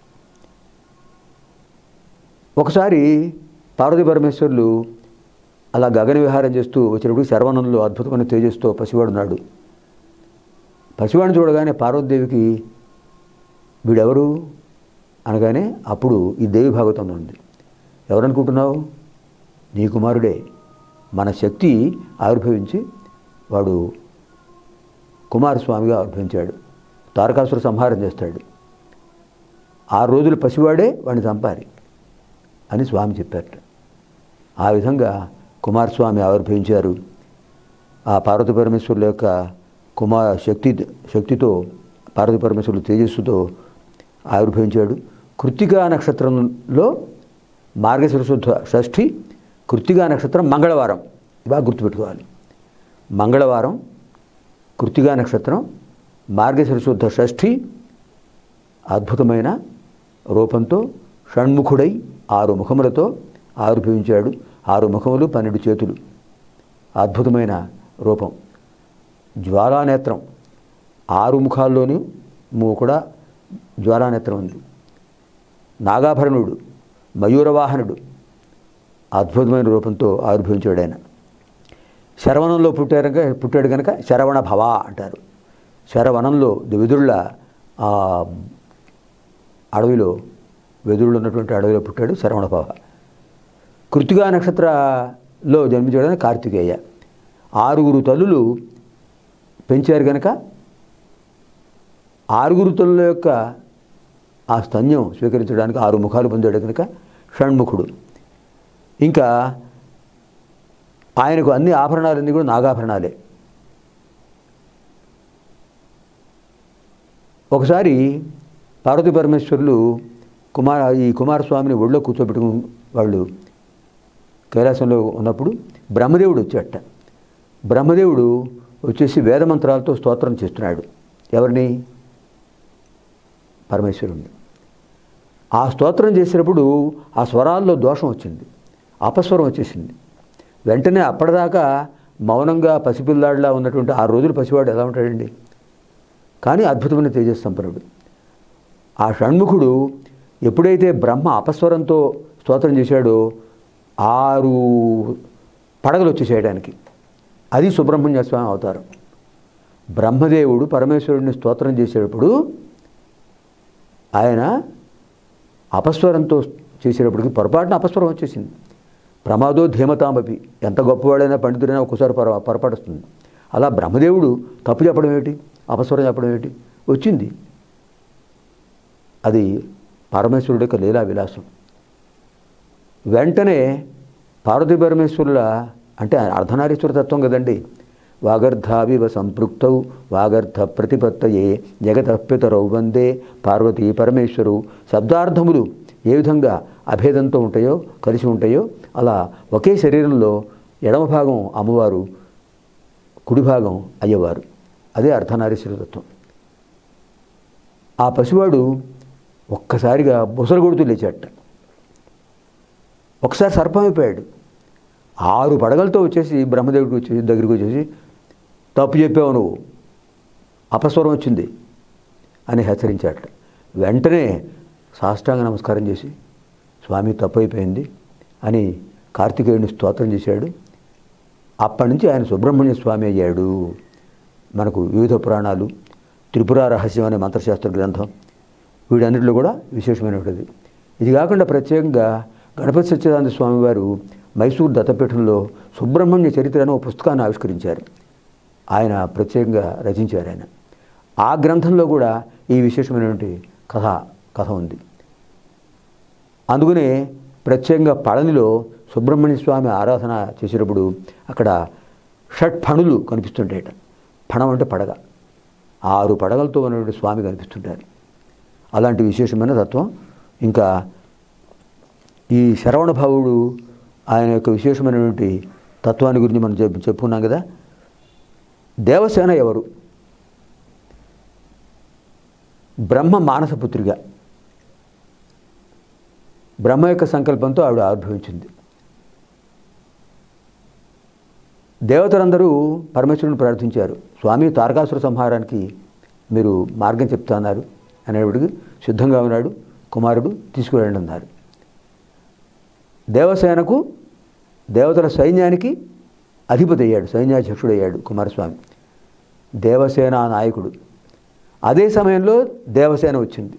ఒకసారి పార్వతీ పరమేశ్వరులు అలా గగన విహారం చేస్తూ వచ్చినప్పుడు శరవణంలో అద్భుతమైన తేజస్తో పసివాడున్నాడు పసివాడిని చూడగానే పార్వతీదేవికి వీడెవరు అనగానే అప్పుడు ఈ దేవి భాగవతంలో ఉంది ఎవరనుకుంటున్నావు నీ కుమారుడే మన శక్తి ఆవిర్భవించి వాడు కుమారస్వామిగా ఆవిర్భవించాడు తారకాసుర సంహారం చేస్తాడు ఆరు రోజులు పసివాడే వాడిని చంపాలి అని స్వామి చెప్పారట ఆ విధంగా కుమారస్వామి ఆవిర్భవించారు ఆ పార్వతీ పరమేశ్వరుల యొక్క కుమార శక్తి శక్తితో పార్వతీ పరమేశ్వరులు తేజస్సుతో ఆవిర్భవించాడు కృత్తికా నక్షత్రంలో మార్గశిర శుద్ధ షష్ఠి కృత్తికా నక్షత్రం మంగళవారం బాగా గుర్తుపెట్టుకోవాలి మంగళవారం కృత్తికా నక్షత్రం మార్గశిర శుద్ధ షష్ఠి అద్భుతమైన రూపంతో షణ్ముఖుడై ఆరు ముఖములతో ఆవిర్భవించాడు ఆరు ముఖములు పన్నెండు చేతులు అద్భుతమైన రూపం జ్వాలానేత్రం ఆరు ముఖాల్లోనూ మూ కూడా జ్వాలానేత్రం ఉంది నాగాభరణుడు మయూరవాహనుడు అద్భుతమైన రూపంతో ఆవిర్భవించాడు ఆయన శరవణంలో పుట్టారు పుట్టాడు కనుక శరవణ భవ అంటారు శరవనంలో వెదురుల ఆ అడవిలో వెదురులు ఉన్నటువంటి అడవిలో పుట్టాడు శరవణభవ కృతిగా నక్షత్రలో జన్మించడానికి కార్తికేయ ఆరుగురు తల్లులు పెంచారు కనుక ఆరుగురు తల్లుల యొక్క ఆ స్తన్యం స్వీకరించడానికి ఆరు ముఖాలు పొందాడు కనుక షణ్ముఖుడు ఇంకా ఆయనకు అన్ని ఆభరణాలన్నీ కూడా నాగాభరణాలే ఒకసారి పార్వతీ పరమేశ్వరులు కుమార ఈ కుమారస్వామిని ఒళ్ళో కూర్చోబెట్టుకుని వాళ్ళు కైలాసంలో ఉన్నప్పుడు బ్రహ్మదేవుడు వచ్చాట బ్రహ్మదేవుడు వచ్చేసి వేదమంత్రాలతో స్తోత్రం చేస్తున్నాడు ఎవరిని పరమేశ్వరుణ్ణి ఆ స్తోత్రం చేసినప్పుడు ఆ స్వరాల్లో దోషం వచ్చింది అపస్వరం వచ్చేసింది వెంటనే అప్పటిదాకా మౌనంగా పసిపిల్లాడిలా ఉన్నటువంటి ఆ రోజులు పసివాడు ఎలా ఉంటాడండి కానీ అద్భుతమైన తేజస్ సంపన్నుడు ఆ షణ్ముఖుడు ఎప్పుడైతే బ్రహ్మ అపస్వరంతో స్తోత్రం చేశాడో ఆరు పడగలు వచ్చేసేయడానికి అది సుబ్రహ్మణ్య స్వామి అవతారం బ్రహ్మదేవుడు పరమేశ్వరుడిని స్తోత్రం చేసేటప్పుడు ఆయన అపస్వరంతో చేసేటప్పటికి పొరపాటున అపస్వరం వచ్చేసింది ప్రమాదో ధీమతామపి ఎంత గొప్పవాడైనా పండితుడైనా ఒక్కసారి పొర పొరపాటుస్తుంది అలా బ్రహ్మదేవుడు తప్పు చెప్పడం ఏమిటి అపస్వరం చెప్పడం ఏమిటి వచ్చింది అది పరమేశ్వరుడి యొక్క లీలా విలాసం వెంటనే పార్వతీ పరమేశ్వరుల అంటే అర్ధనారీశ్వర తత్వం కదండి వాగర్ధావివ సంపృక్తౌ వాగర్ధ ప్రతిపత్తయే జగతప్పితరౌ వందే పార్వతీ పరమేశ్వరు శబ్దార్థములు ఏ విధంగా అభేదంతో ఉంటాయో కలిసి ఉంటాయో అలా ఒకే శరీరంలో ఎడమ భాగం అమ్మవారు కుడి భాగం అయ్యవారు అదే అర్ధనారీశ్వర తత్వం ఆ పసివాడు ఒక్కసారిగా బుసలు కొడుతూ లేచాట ఒకసారి సర్పం అయిపోయాడు ఆరు పడగలతో వచ్చేసి బ్రహ్మదేవుడికి వచ్చేసి దగ్గరికి వచ్చేసి తప్పు చెప్పావు నువ్వు అపస్వరం వచ్చింది అని హెచ్చరించాట వెంటనే సాష్టాంగ నమస్కారం చేసి స్వామి తప్పు అయిపోయింది అని కార్తికేయుడిని స్తోత్రం చేశాడు అప్పటి నుంచి ఆయన సుబ్రహ్మణ్య స్వామి అయ్యాడు మనకు వివిధ పురాణాలు త్రిపుర రహస్యం అనే మంత్రశాస్త్ర గ్రంథం వీటన్నిటిలో కూడా విశేషమైనటువంటిది ఇది కాకుండా ప్రత్యేకంగా గణపతి సత్యనారాయణ స్వామి వారు మైసూర్ దత్తపీఠంలో సుబ్రహ్మణ్య చరిత్ర అనే ఒక పుస్తకాన్ని ఆవిష్కరించారు ఆయన ప్రత్యేకంగా రచించారు ఆయన ఆ గ్రంథంలో కూడా ఈ విశేషమైనటువంటి కథ కథ ఉంది అందుకనే ప్రత్యేకంగా పళనిలో సుబ్రహ్మణ్య స్వామి ఆరాధన చేసేటప్పుడు అక్కడ షట్ ఫణులు కనిపిస్తుంటాయట ఫణం అంటే పడగ ఆరు పడగలతో ఉన్నటువంటి స్వామి కనిపిస్తుంటారు అలాంటి విశేషమైన తత్వం ఇంకా ఈ శరవణ భావుడు ఆయన యొక్క విశేషమైనటువంటి తత్వాన్ని గురించి మనం చెప్పు చెప్పుకున్నాం కదా దేవసేన ఎవరు బ్రహ్మ మానసపుత్రిగా బ్రహ్మ యొక్క సంకల్పంతో ఆవిడ ఆవిర్భవించింది దేవతలందరూ పరమేశ్వరుని ప్రార్థించారు స్వామి తారకాసుర సంహారానికి మీరు మార్గం చెప్తున్నారు అనేవాడికి సిద్ధంగా ఉన్నాడు కుమారుడు తీసుకువెళ్ళండి అన్నారు దేవసేనకు దేవతల సైన్యానికి అధిపతి అయ్యాడు సైన్యాధ్యక్షుడు అయ్యాడు కుమారస్వామి దేవసేన నాయకుడు అదే సమయంలో దేవసేన వచ్చింది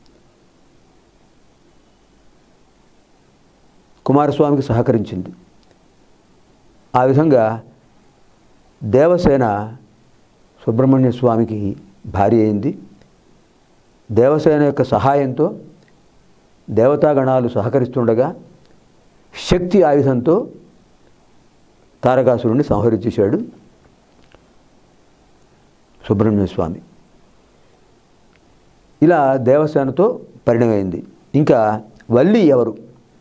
కుమారస్వామికి సహకరించింది ఆ విధంగా దేవసేన సుబ్రహ్మణ్య స్వామికి భార్య అయింది దేవసేన యొక్క సహాయంతో దేవతాగణాలు సహకరిస్తుండగా శక్తి ఆయుధంతో తారకాసురుణ్ణి సంహరించేశాడు సుబ్రహ్మణ్య స్వామి ఇలా దేవసేనతో పరిణమైంది ఇంకా వల్లి ఎవరు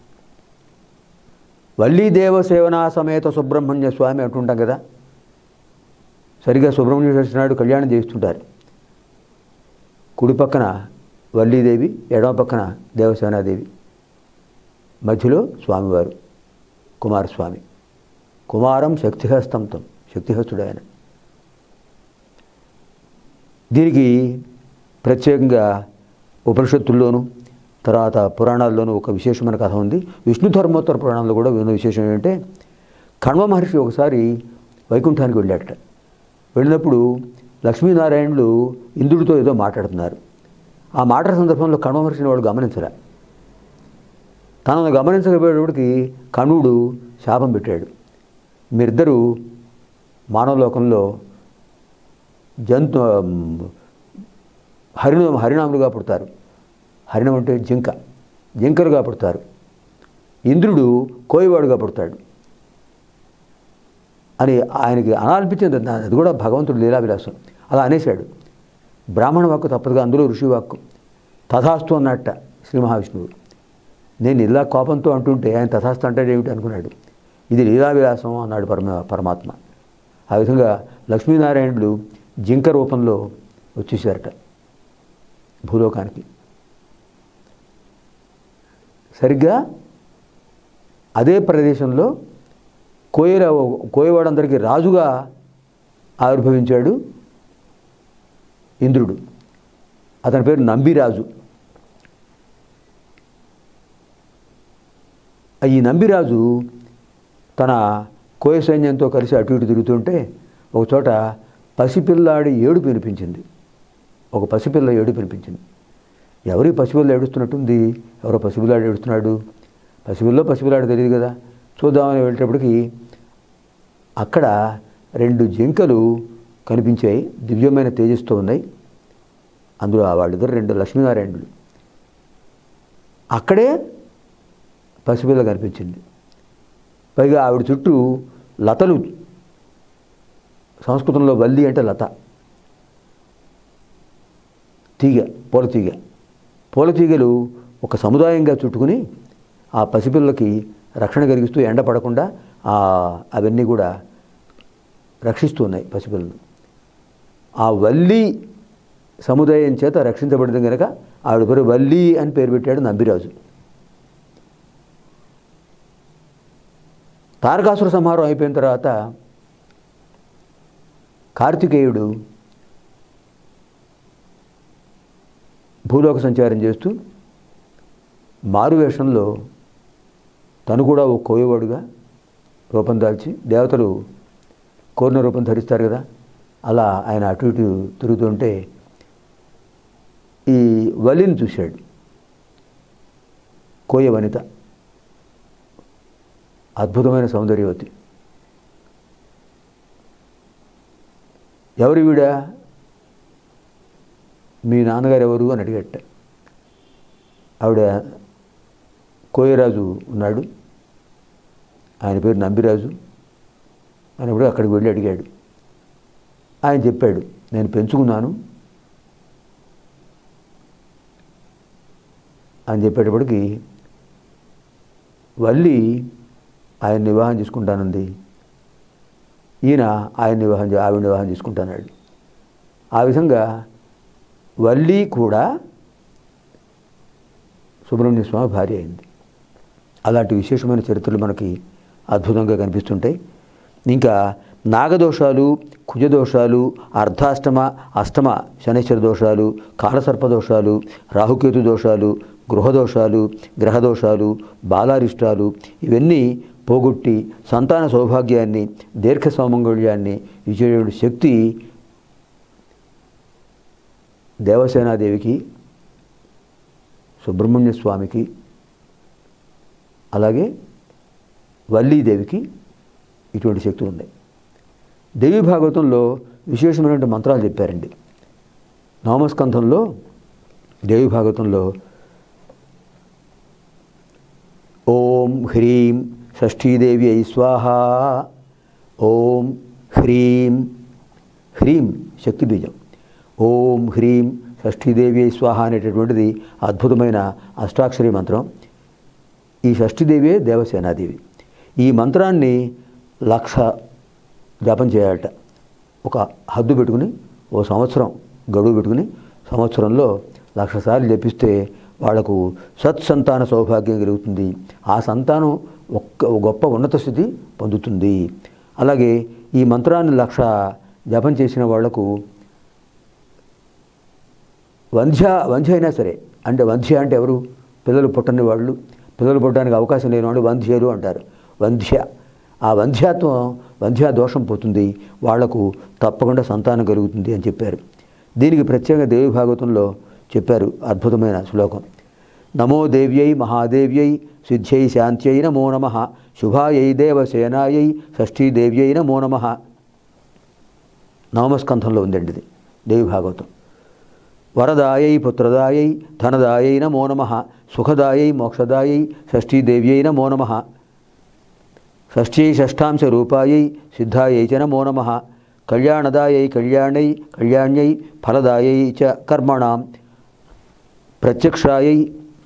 వల్లి దేవసేవనా సమేత సుబ్రహ్మణ్య స్వామి అంటుంటాం కదా సరిగా సుబ్రహ్మణ్య నాడు కళ్యాణం చేస్తుంటారు కుడి పక్కన వల్లీదేవి ఎడమ పక్కన దేవసేనాదేవి మధ్యలో స్వామివారు కుమారస్వామి కుమారం శక్తిహస్తంతం శక్తిహస్తుడు ఆయన దీనికి ప్రత్యేకంగా ఉపనిషత్తుల్లోనూ తర్వాత పురాణాల్లోనూ ఒక విశేషమైన కథ ఉంది విష్ణు ధర్మోత్తర పురాణంలో కూడా ఉన్న విశేషం ఏంటంటే కణ్వ మహర్షి ఒకసారి వైకుంఠానికి వెళ్ళాడట వెళ్ళినప్పుడు లక్ష్మీనారాయణులు ఇంద్రుడితో ఏదో మాట్లాడుతున్నారు ఆ మాటల సందర్భంలో కణమహర్షిని వాడు గమనించరా తనను గమనించకపోయేటప్పటికి కణుడు శాపం పెట్టాడు మీరిద్దరూ మానవలోకంలో జంతు హరిణ హరినాములుగా పుడతారు హరిణం అంటే జింక జింకలుగా పుడతారు ఇంద్రుడు కోయివాడుగా పుడతాడు అని ఆయనకి అనాలనిపించింది నా- అది కూడా భగవంతుడు లీలావిలాసం అలా అనేశాడు బ్రాహ్మణ వాక్కు తప్పదుగా అందులో ఋషి వాక్కు తథాస్తు అన్నట్ట శ్రీ మహావిష్ణువు నేను ఇలా కోపంతో అంటుంటే ఆయన తథాస్తు అంటాడు ఏమిటి అనుకున్నాడు ఇది లీలావిలాసం అన్నాడు పరమ పరమాత్మ ఆ విధంగా లక్ష్మీనారాయణుడు జింక రూపంలో వచ్చేసారట భూలోకానికి సరిగ్గా అదే ప్రదేశంలో కోయల కోయవాడందరికీ రాజుగా ఆవిర్భవించాడు ఇంద్రుడు అతని పేరు నంబిరాజు ఈ నంబిరాజు తన కోయ సైన్యంతో కలిసి అటు ఇటు తిరుగుతుంటే ఒక చోట పసిపిల్లాడి ఏడుపు వినిపించింది ఒక పసిపిల్ల ఏడుపు వినిపించింది ఎవరి పసిపిల్ల ఏడుస్తున్నట్టుంది ఎవరో పసిపిల్లాడు ఏడుస్తున్నాడు పసిపిల్లో పసిపిల్లాడు తెలియదు కదా చూద్దామని వెళ్ళేటప్పటికి అక్కడ రెండు జింకలు కనిపించాయి దివ్యమైన తేజస్తో ఉన్నాయి అందులో వాళ్ళిద్దరు రెండు లక్ష్మీనారాయణులు అక్కడే పసిపిల్ల కనిపించింది పైగా ఆవిడ చుట్టూ లతలు సంస్కృతంలో వల్లి అంటే లత తీగ పూల తీగ పూల తీగలు ఒక సముదాయంగా చుట్టుకుని ఆ పసిపిల్లకి రక్షణ కలిగిస్తూ ఎండ పడకుండా ఆ అవన్నీ కూడా రక్షిస్తూ ఉన్నాయి పసిపిల్లలు ఆ వల్లి సముదాయం చేత రక్షించబడింది కనుక ఆవిడ పేరు వల్లి అని పేరు పెట్టాడు నంబిరాజు తారకాసుర సంహారం అయిపోయిన తర్వాత కార్తికేయుడు భూలోక సంచారం చేస్తూ మారువేషంలో తను కూడా ఓ కోయవాడుగా రూపం దాల్చి దేవతలు కోరిన రూపం ధరిస్తారు కదా అలా ఆయన అటు ఇటు తిరుగుతుంటే ఈ వలిని చూశాడు కోయ వనిత అద్భుతమైన సౌందర్యవతి ఎవరు వీడ మీ నాన్నగారు ఎవరు అని అడిగట్ట ఆవిడ కోయరాజు ఉన్నాడు ఆయన పేరు నంబిరాజు అన్నప్పుడు అక్కడికి వెళ్ళి అడిగాడు ఆయన చెప్పాడు నేను పెంచుకున్నాను అని చెప్పేటప్పటికి వల్లి ఆయన వివాహం చేసుకుంటానంది ఈయన ఆయన వివాహం చే- ఆవిడ వివాహం చేసుకుంటానాడు ఆ విధంగా వల్లి కూడా సుబ్రహ్మణ్య స్వామి భార్య అయింది అలాంటి విశేషమైన చరిత్రలు మనకి అద్భుతంగా కనిపిస్తుంటాయి ఇంకా నాగదోషాలు కుజదోషాలు అర్ధాష్టమ అష్టమ శనేశ్వర దోషాలు కాలసర్ప దోషాలు రాహుకేతు దోషాలు గృహదోషాలు గ్రహదోషాలు బాలారిష్టాలు ఇవన్నీ పోగొట్టి సంతాన సౌభాగ్యాన్ని దీర్ఘ సౌమంగళ్యాన్ని ఇచ్చేటువంటి శక్తి దేవసేనాదేవికి సుబ్రహ్మణ్య స్వామికి అలాగే వల్లీదేవికి ఇటువంటి శక్తులు ఉన్నాయి దేవి భాగవతంలో విశేషమైనటువంటి మంత్రాలు చెప్పారండి నవమస్కంధంలో దేవి భాగవతంలో ఓం హ్రీం షష్ఠీదేవి ఐ స్వాహ ఓం హ్రీం హ్రీం శక్తి బీజం ఓం హ్రీం షష్ఠీదేవి ఐ స్వాహ అనేటటువంటిది అద్భుతమైన అష్టాక్షరి మంత్రం ఈ షష్ఠీదేవియే దేవసేనాదేవి ఈ మంత్రాన్ని లక్ష జపం చేయాలట ఒక హద్దు పెట్టుకుని ఓ సంవత్సరం గడువు పెట్టుకుని సంవత్సరంలో లక్ష సార్లు జపిస్తే వాళ్లకు సత్సంతాన సౌభాగ్యం కలుగుతుంది ఆ సంతానం ఒక్క గొప్ప ఉన్నత స్థితి పొందుతుంది అలాగే ఈ మంత్రాన్ని లక్ష జపం చేసిన వాళ్లకు వంధ్య వంధ్య అయినా సరే అంటే వంధ్య అంటే ఎవరు పిల్లలు పుట్టని వాళ్ళు పిల్లలు పుట్టడానికి అవకాశం లేని వాళ్ళు వంధ్యలు అంటారు వంధ్య ఆ వంధ్యాత్వం వంధ్యా దోషం పోతుంది వాళ్లకు తప్పకుండా సంతానం కలుగుతుంది అని చెప్పారు దీనికి ప్రత్యేక దేవి భాగవతంలో చెప్పారు అద్భుతమైన శ్లోకం నమో దేవ్యై మహాదేవ్యై సిద్ధ్యై శాంత్యై నమో నమ శుభాయై దేవసేనాయై షష్ఠీదేవ్యై నమో నమ నవమస్కంధంలో ఉందండి ఇది దేవి భాగవతం వరదాయై పుత్రదాయై ధనదాయై నమో నమ సుఖదాయై మోక్షదాయై షష్ఠీదేవ్యై నమో నమ షష్ఠ్యై షష్ఠాంశ రూపాయై సిద్ధాయై చ నమో నమ కళ్యాణదాయై కళ్యాణై కళ్యాణ్యై ఫలదాయై చ కర్మణాం ప్రత్యక్షాయై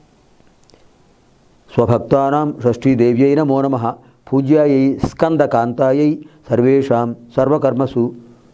స్వభక్తానాం షష్ఠీదేవ్యై నమో నమ పూజ్యాయై స్కందకాంతాయై సర్వేషాం సర్వకర్మసు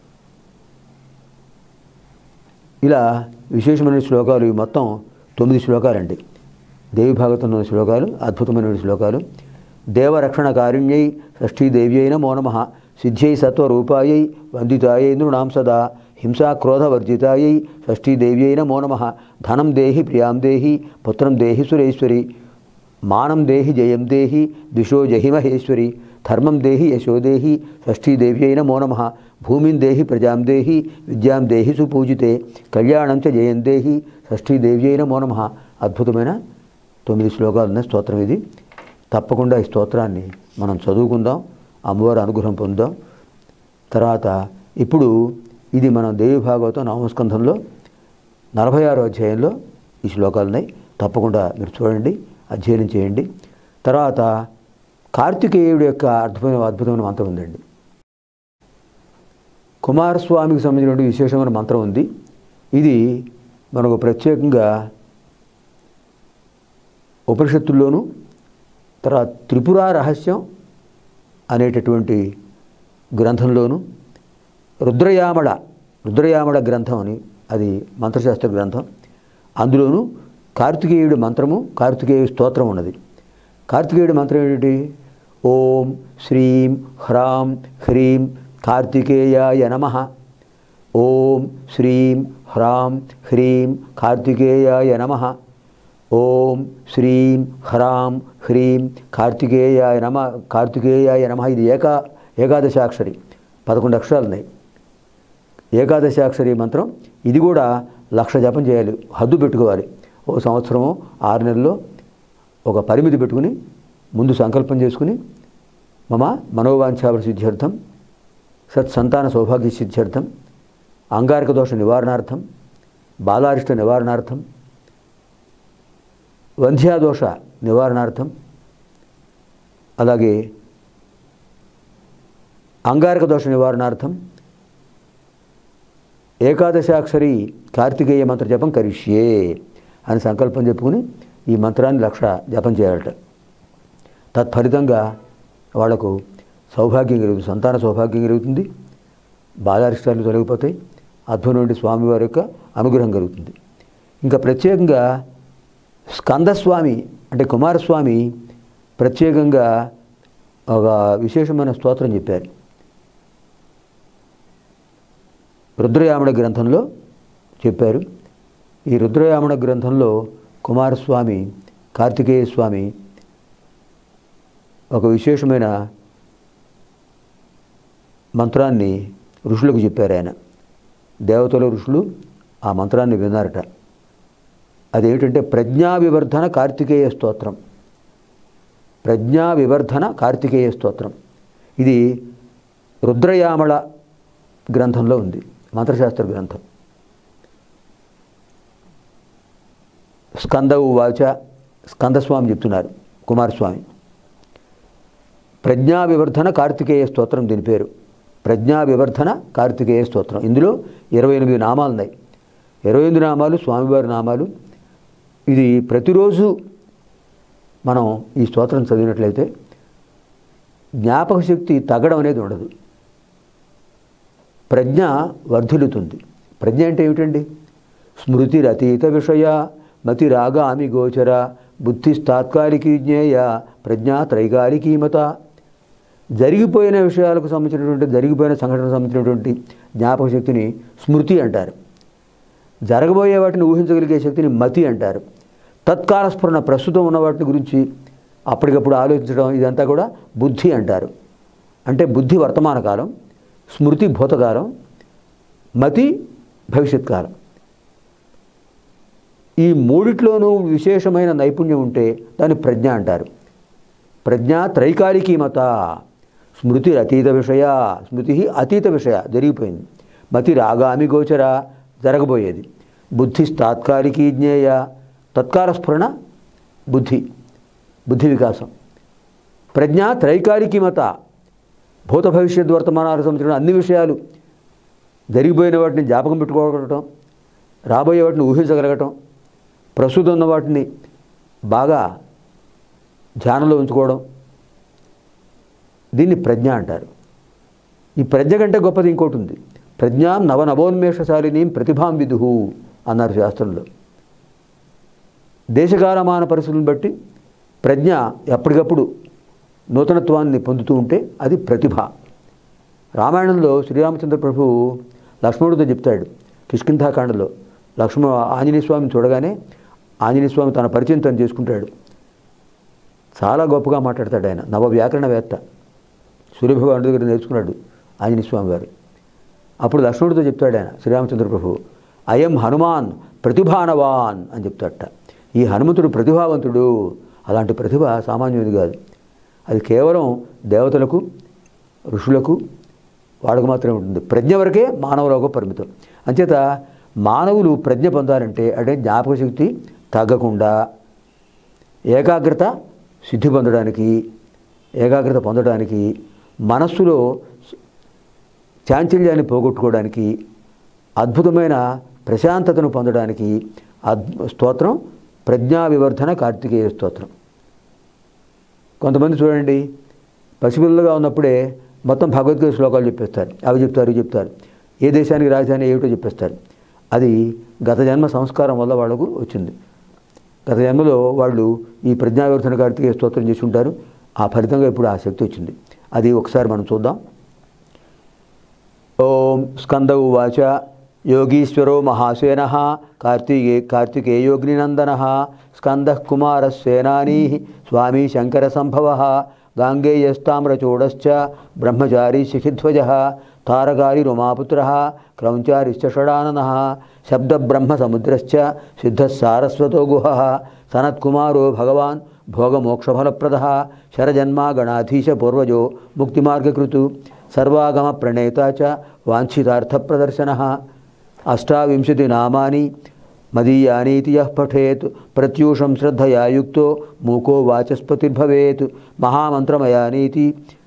ఇలా విశేషమైన శ్లోకాలు ఇవి మొత్తం తొమ్మిది శ్లోకాలండి దేవి భాగవతంలోని శ్లోకాలు అద్భుతమైన శ్లోకాలు దేవరక్షణ కారుణ్యై షష్ఠీదేవ్యై నమో నమ సిద్ధ్యై సత్వరూపాయై వందితాయై నృణాం సదా హింసా క్రోధవర్జితాయై షష్ఠీదేవ్యై నమో నమ ధనం దేహి ప్రియాం దేహి పుత్రం దేహి సురేశ్వరి మానం దేహి జయం దేహి దిశో జహి మహేశ్వరి ధర్మం దేహి యశో దేహి షష్ఠీదేవ్యై నమో నమ భూమిం దేహి ప్రజాం దేహి విద్యాం దేహి సుపూజితే కళ్యాణం చ జయం దేహి షష్ఠీదేవ్యై నమో నమ అద్భుతమైన తొమ్మిది శ్లోకాలు ఉన్న స్తోత్రం ఇది తప్పకుండా ఈ స్తోత్రాన్ని మనం చదువుకుందాం అమ్మవారి అనుగ్రహం పొందాం తర్వాత ఇప్పుడు ఇది మనం దేవి భాగవతం నవమస్కంధంలో నలభై ఆరో అధ్యాయంలో ఈ శ్లోకాలు ఉన్నాయి తప్పకుండా మీరు చూడండి అధ్యయనం చేయండి తర్వాత కార్తికేయుడి యొక్క అద్భుతమైన అద్భుతమైన మంత్రం ఉందండి కుమారస్వామికి సంబంధించినటువంటి విశేషమైన మంత్రం ఉంది ఇది మనకు ప్రత్యేకంగా ఉపనిషత్తుల్లోనూ తర్వాత త్రిపుర రహస్యం అనేటటువంటి గ్రంథంలోను రుద్రయామళ రుద్రయామళ గ్రంథం అని అది మంత్రశాస్త్ర గ్రంథం అందులోనూ కార్తికేయుడి మంత్రము కార్తికేయ స్తోత్రం ఉన్నది కార్తికేయుడి మంత్రం ఏంటి ఓం శ్రీం హ్రాం హ్రీం కార్తికేయాయ నమ ఓం శ్రీం హ్రాం హ్రీం కార్తికేయాయ నమ ఓం శ్రీం హ్రాం హ్రీం కార్తికేయాయ నమ కార్తికేయాయ నమ ఇది ఏకా ఏకాదశాక్షరి పదకొండు అక్షరాలు ఉన్నాయి ఏకాదశాక్షరి మంత్రం ఇది కూడా లక్ష జపం చేయాలి హద్దు పెట్టుకోవాలి ఓ సంవత్సరమో ఆరు నెలల్లో ఒక పరిమితి పెట్టుకుని ముందు సంకల్పం చేసుకుని మమ మనోవాంఛావర సిద్ధ్యర్థం సత్సంతాన సౌభాగ్య సిద్ధ్యర్థం అంగారక దోష నివారణార్థం బాలారిష్ట నివారణార్థం వంధ్యాదోష నివారణార్థం అలాగే అంగారక దోష నివారణార్థం ఏకాదశాక్షరి కార్తికేయ మంత్ర జపం కరిష్యే అని సంకల్పం చెప్పుకుని ఈ మంత్రాన్ని లక్ష జపం చేయాలట తత్ఫలితంగా వాళ్లకు సౌభాగ్యం కలుగుతుంది సంతాన సౌభాగ్యం కలుగుతుంది బాధారిష్టాలు తొలగిపోతాయి అద్భుతమైన స్వామివారి యొక్క అనుగ్రహం కలుగుతుంది ఇంకా ప్రత్యేకంగా స్కందస్వామి అంటే కుమారస్వామి ప్రత్యేకంగా ఒక విశేషమైన స్తోత్రం చెప్పారు రుద్రయామణ గ్రంథంలో చెప్పారు ఈ రుద్రయామణ గ్రంథంలో కుమారస్వామి కార్తికేయ స్వామి ఒక విశేషమైన మంత్రాన్ని ఋషులకు చెప్పారు ఆయన దేవతల ఋషులు ఆ మంత్రాన్ని విన్నారట అదేమిటంటే ప్రజ్ఞా వివర్ధన కార్తికేయ స్తోత్రం ప్రజ్ఞా వివర్ధన కార్తికేయ స్తోత్రం ఇది రుద్రయామళ గ్రంథంలో ఉంది మంత్రశాస్త్ర గ్రంథం స్కంద ఉవాచ స్కందస్వామి చెప్తున్నారు కుమారస్వామి ప్రజ్ఞా వివర్ధన కార్తికేయ స్తోత్రం దీని పేరు ప్రజ్ఞా వివర్ధన కార్తికేయ స్తోత్రం ఇందులో ఇరవై ఎనిమిది నామాలు ఉన్నాయి ఇరవై ఎనిమిది నామాలు స్వామివారి నామాలు ఇది ప్రతిరోజు మనం ఈ స్తోత్రం చదివినట్లయితే జ్ఞాపక శక్తి తగ్గడం అనేది ఉండదు ప్రజ్ఞ వర్ధిల్లుతుంది ప్రజ్ఞ అంటే ఏమిటండి స్మృతిరతీత విషయ మతిరాగామి గోచర బుద్ధిస్తాత్కాలికీ జ్ఞేయ ప్రజ్ఞా త్రైకాలికీమత జరిగిపోయిన విషయాలకు సంబంధించినటువంటి జరిగిపోయిన సంఘటనకు సంబంధించినటువంటి జ్ఞాపక శక్తిని స్మృతి అంటారు జరగబోయే వాటిని ఊహించగలిగే శక్తిని మతి అంటారు తత్కాల స్ఫురణ ప్రస్తుతం ఉన్న వాటి గురించి అప్పటికప్పుడు ఆలోచించడం ఇదంతా కూడా బుద్ధి అంటారు అంటే బుద్ధి వర్తమాన కాలం స్మృతి భూతకాలం మతి భవిష్యత్ కాలం ఈ మూడిట్లోనూ విశేషమైన నైపుణ్యం ఉంటే దాన్ని ప్రజ్ఞ అంటారు ప్రజ్ఞ త్రైకాలికీ మత స్మృతి అతీత విషయ స్మృతి అతీత విషయ జరిగిపోయింది మతి రాగామి గోచర జరగబోయేది బుద్ధి తాత్కాలికీ జ్ఞేయ తత్కాల స్ఫురణ బుద్ధి బుద్ధి వికాసం ప్రజ్ఞ త్రైకాలికీ మత భూత భవిష్యత్ వర్తమానాలకు సంబంధించిన అన్ని విషయాలు జరిగిపోయిన వాటిని జ్ఞాపకం పెట్టుకోగలగటం రాబోయే వాటిని ఊహించగలగటం ప్రస్తుతం ఉన్న వాటిని బాగా ధ్యానంలో ఉంచుకోవడం దీన్ని ప్రజ్ఞ అంటారు ఈ ప్రజ్ఞ కంటే గొప్పది ఇంకోటి ఉంది ప్రజ్ఞాం నవ నవోన్మేషశాలిని ప్రతిభాం విదుహు అన్నారు శాస్త్రంలో దేశకాలమాన పరిస్థితులను బట్టి ప్రజ్ఞ ఎప్పటికప్పుడు నూతనత్వాన్ని పొందుతూ ఉంటే అది ప్రతిభ రామాయణంలో శ్రీరామచంద్ర ప్రభు లక్ష్మణుడితో చెప్తాడు కిష్కింధాకాండలో లక్ష్మణ ఆంజనేయ స్వామిని చూడగానే ఆంజనేయ స్వామి తన పరిచయం తను చేసుకుంటాడు చాలా గొప్పగా మాట్లాడతాడు ఆయన నవ వ్యాకరణవేత్త సూర్యభగవాను దగ్గర నేర్చుకున్నాడు ఆంజనేయ స్వామి గారు అప్పుడు లక్ష్మణుడితో చెప్తాడు ఆయన శ్రీరామచంద్ర ప్రభు అయం హనుమాన్ ప్రతిభానవాన్ అని చెప్తాడట ఈ హనుమంతుడు ప్రతిభావంతుడు అలాంటి ప్రతిభ సామాన్యుది కాదు అది కేవలం దేవతలకు ఋషులకు వాళ్ళకు మాత్రమే ఉంటుంది ప్రజ్ఞ వరకే మానవులకు పరిమితం అంచేత మానవులు ప్రజ్ఞ పొందాలంటే అంటే జ్ఞాపక శక్తి తగ్గకుండా ఏకాగ్రత సిద్ధి పొందడానికి ఏకాగ్రత పొందడానికి మనస్సులో చాంచల్యాన్ని పోగొట్టుకోవడానికి అద్భుతమైన ప్రశాంతతను పొందడానికి అద్భు స్తోత్రం ప్రజ్ఞా వివర్ధన కార్తికేయ స్తోత్రం కొంతమంది చూడండి పసిపిల్లలుగా ఉన్నప్పుడే మొత్తం భగవద్గీత శ్లోకాలు చెప్పేస్తారు అవి చెప్తారు ఇవి చెప్తారు ఏ దేశానికి రాజధాని ఏమిటో చెప్పేస్తారు అది గత జన్మ సంస్కారం వల్ల వాళ్ళకు వచ్చింది గత జన్మలో వాళ్ళు ఈ ప్రజ్ఞావివర్ధన కార్తికేయ స్తోత్రం చేసి ఉంటారు ఆ ఫలితంగా ఇప్పుడు ఆ శక్తి వచ్చింది అది ఒకసారి మనం చూద్దాం ఓం స్కంద ఉవాచ యోగీశ్వరో మహాసేన కార్తికే కార్తికేయోగ్నినందన స్కంద కుమారసేనానీ స్వామీ శంకర సంభవ గాంగేయస్తామ్రచూడశ్చ బ్రహ్మచారీ శిఖిధ్వజ తారకారి రుమాపుత్ర క్రౌంచారిశ్చ షడానన శబ్దబ్రహ్మసముద్రశ్చ సిద్ధసారస్వతో గుహ సనత్కుమారో భగవాన్ భోగమోక్షఫలప్రద శరజన్మా గణాధీశ పూర్వజో ముక్తిమార్గకృతు సర్వాగమ ప్రణేత చ వాంఛితార్థప్రదర్శన అష్టావింశతి నామాని మదీయానీతి యః పఠేత్ ప్రత్యూషం శ్రద్ధయా యుక్తో మూకో వాచస్పతిర్భవేత్ మహామంత్రమయానీతి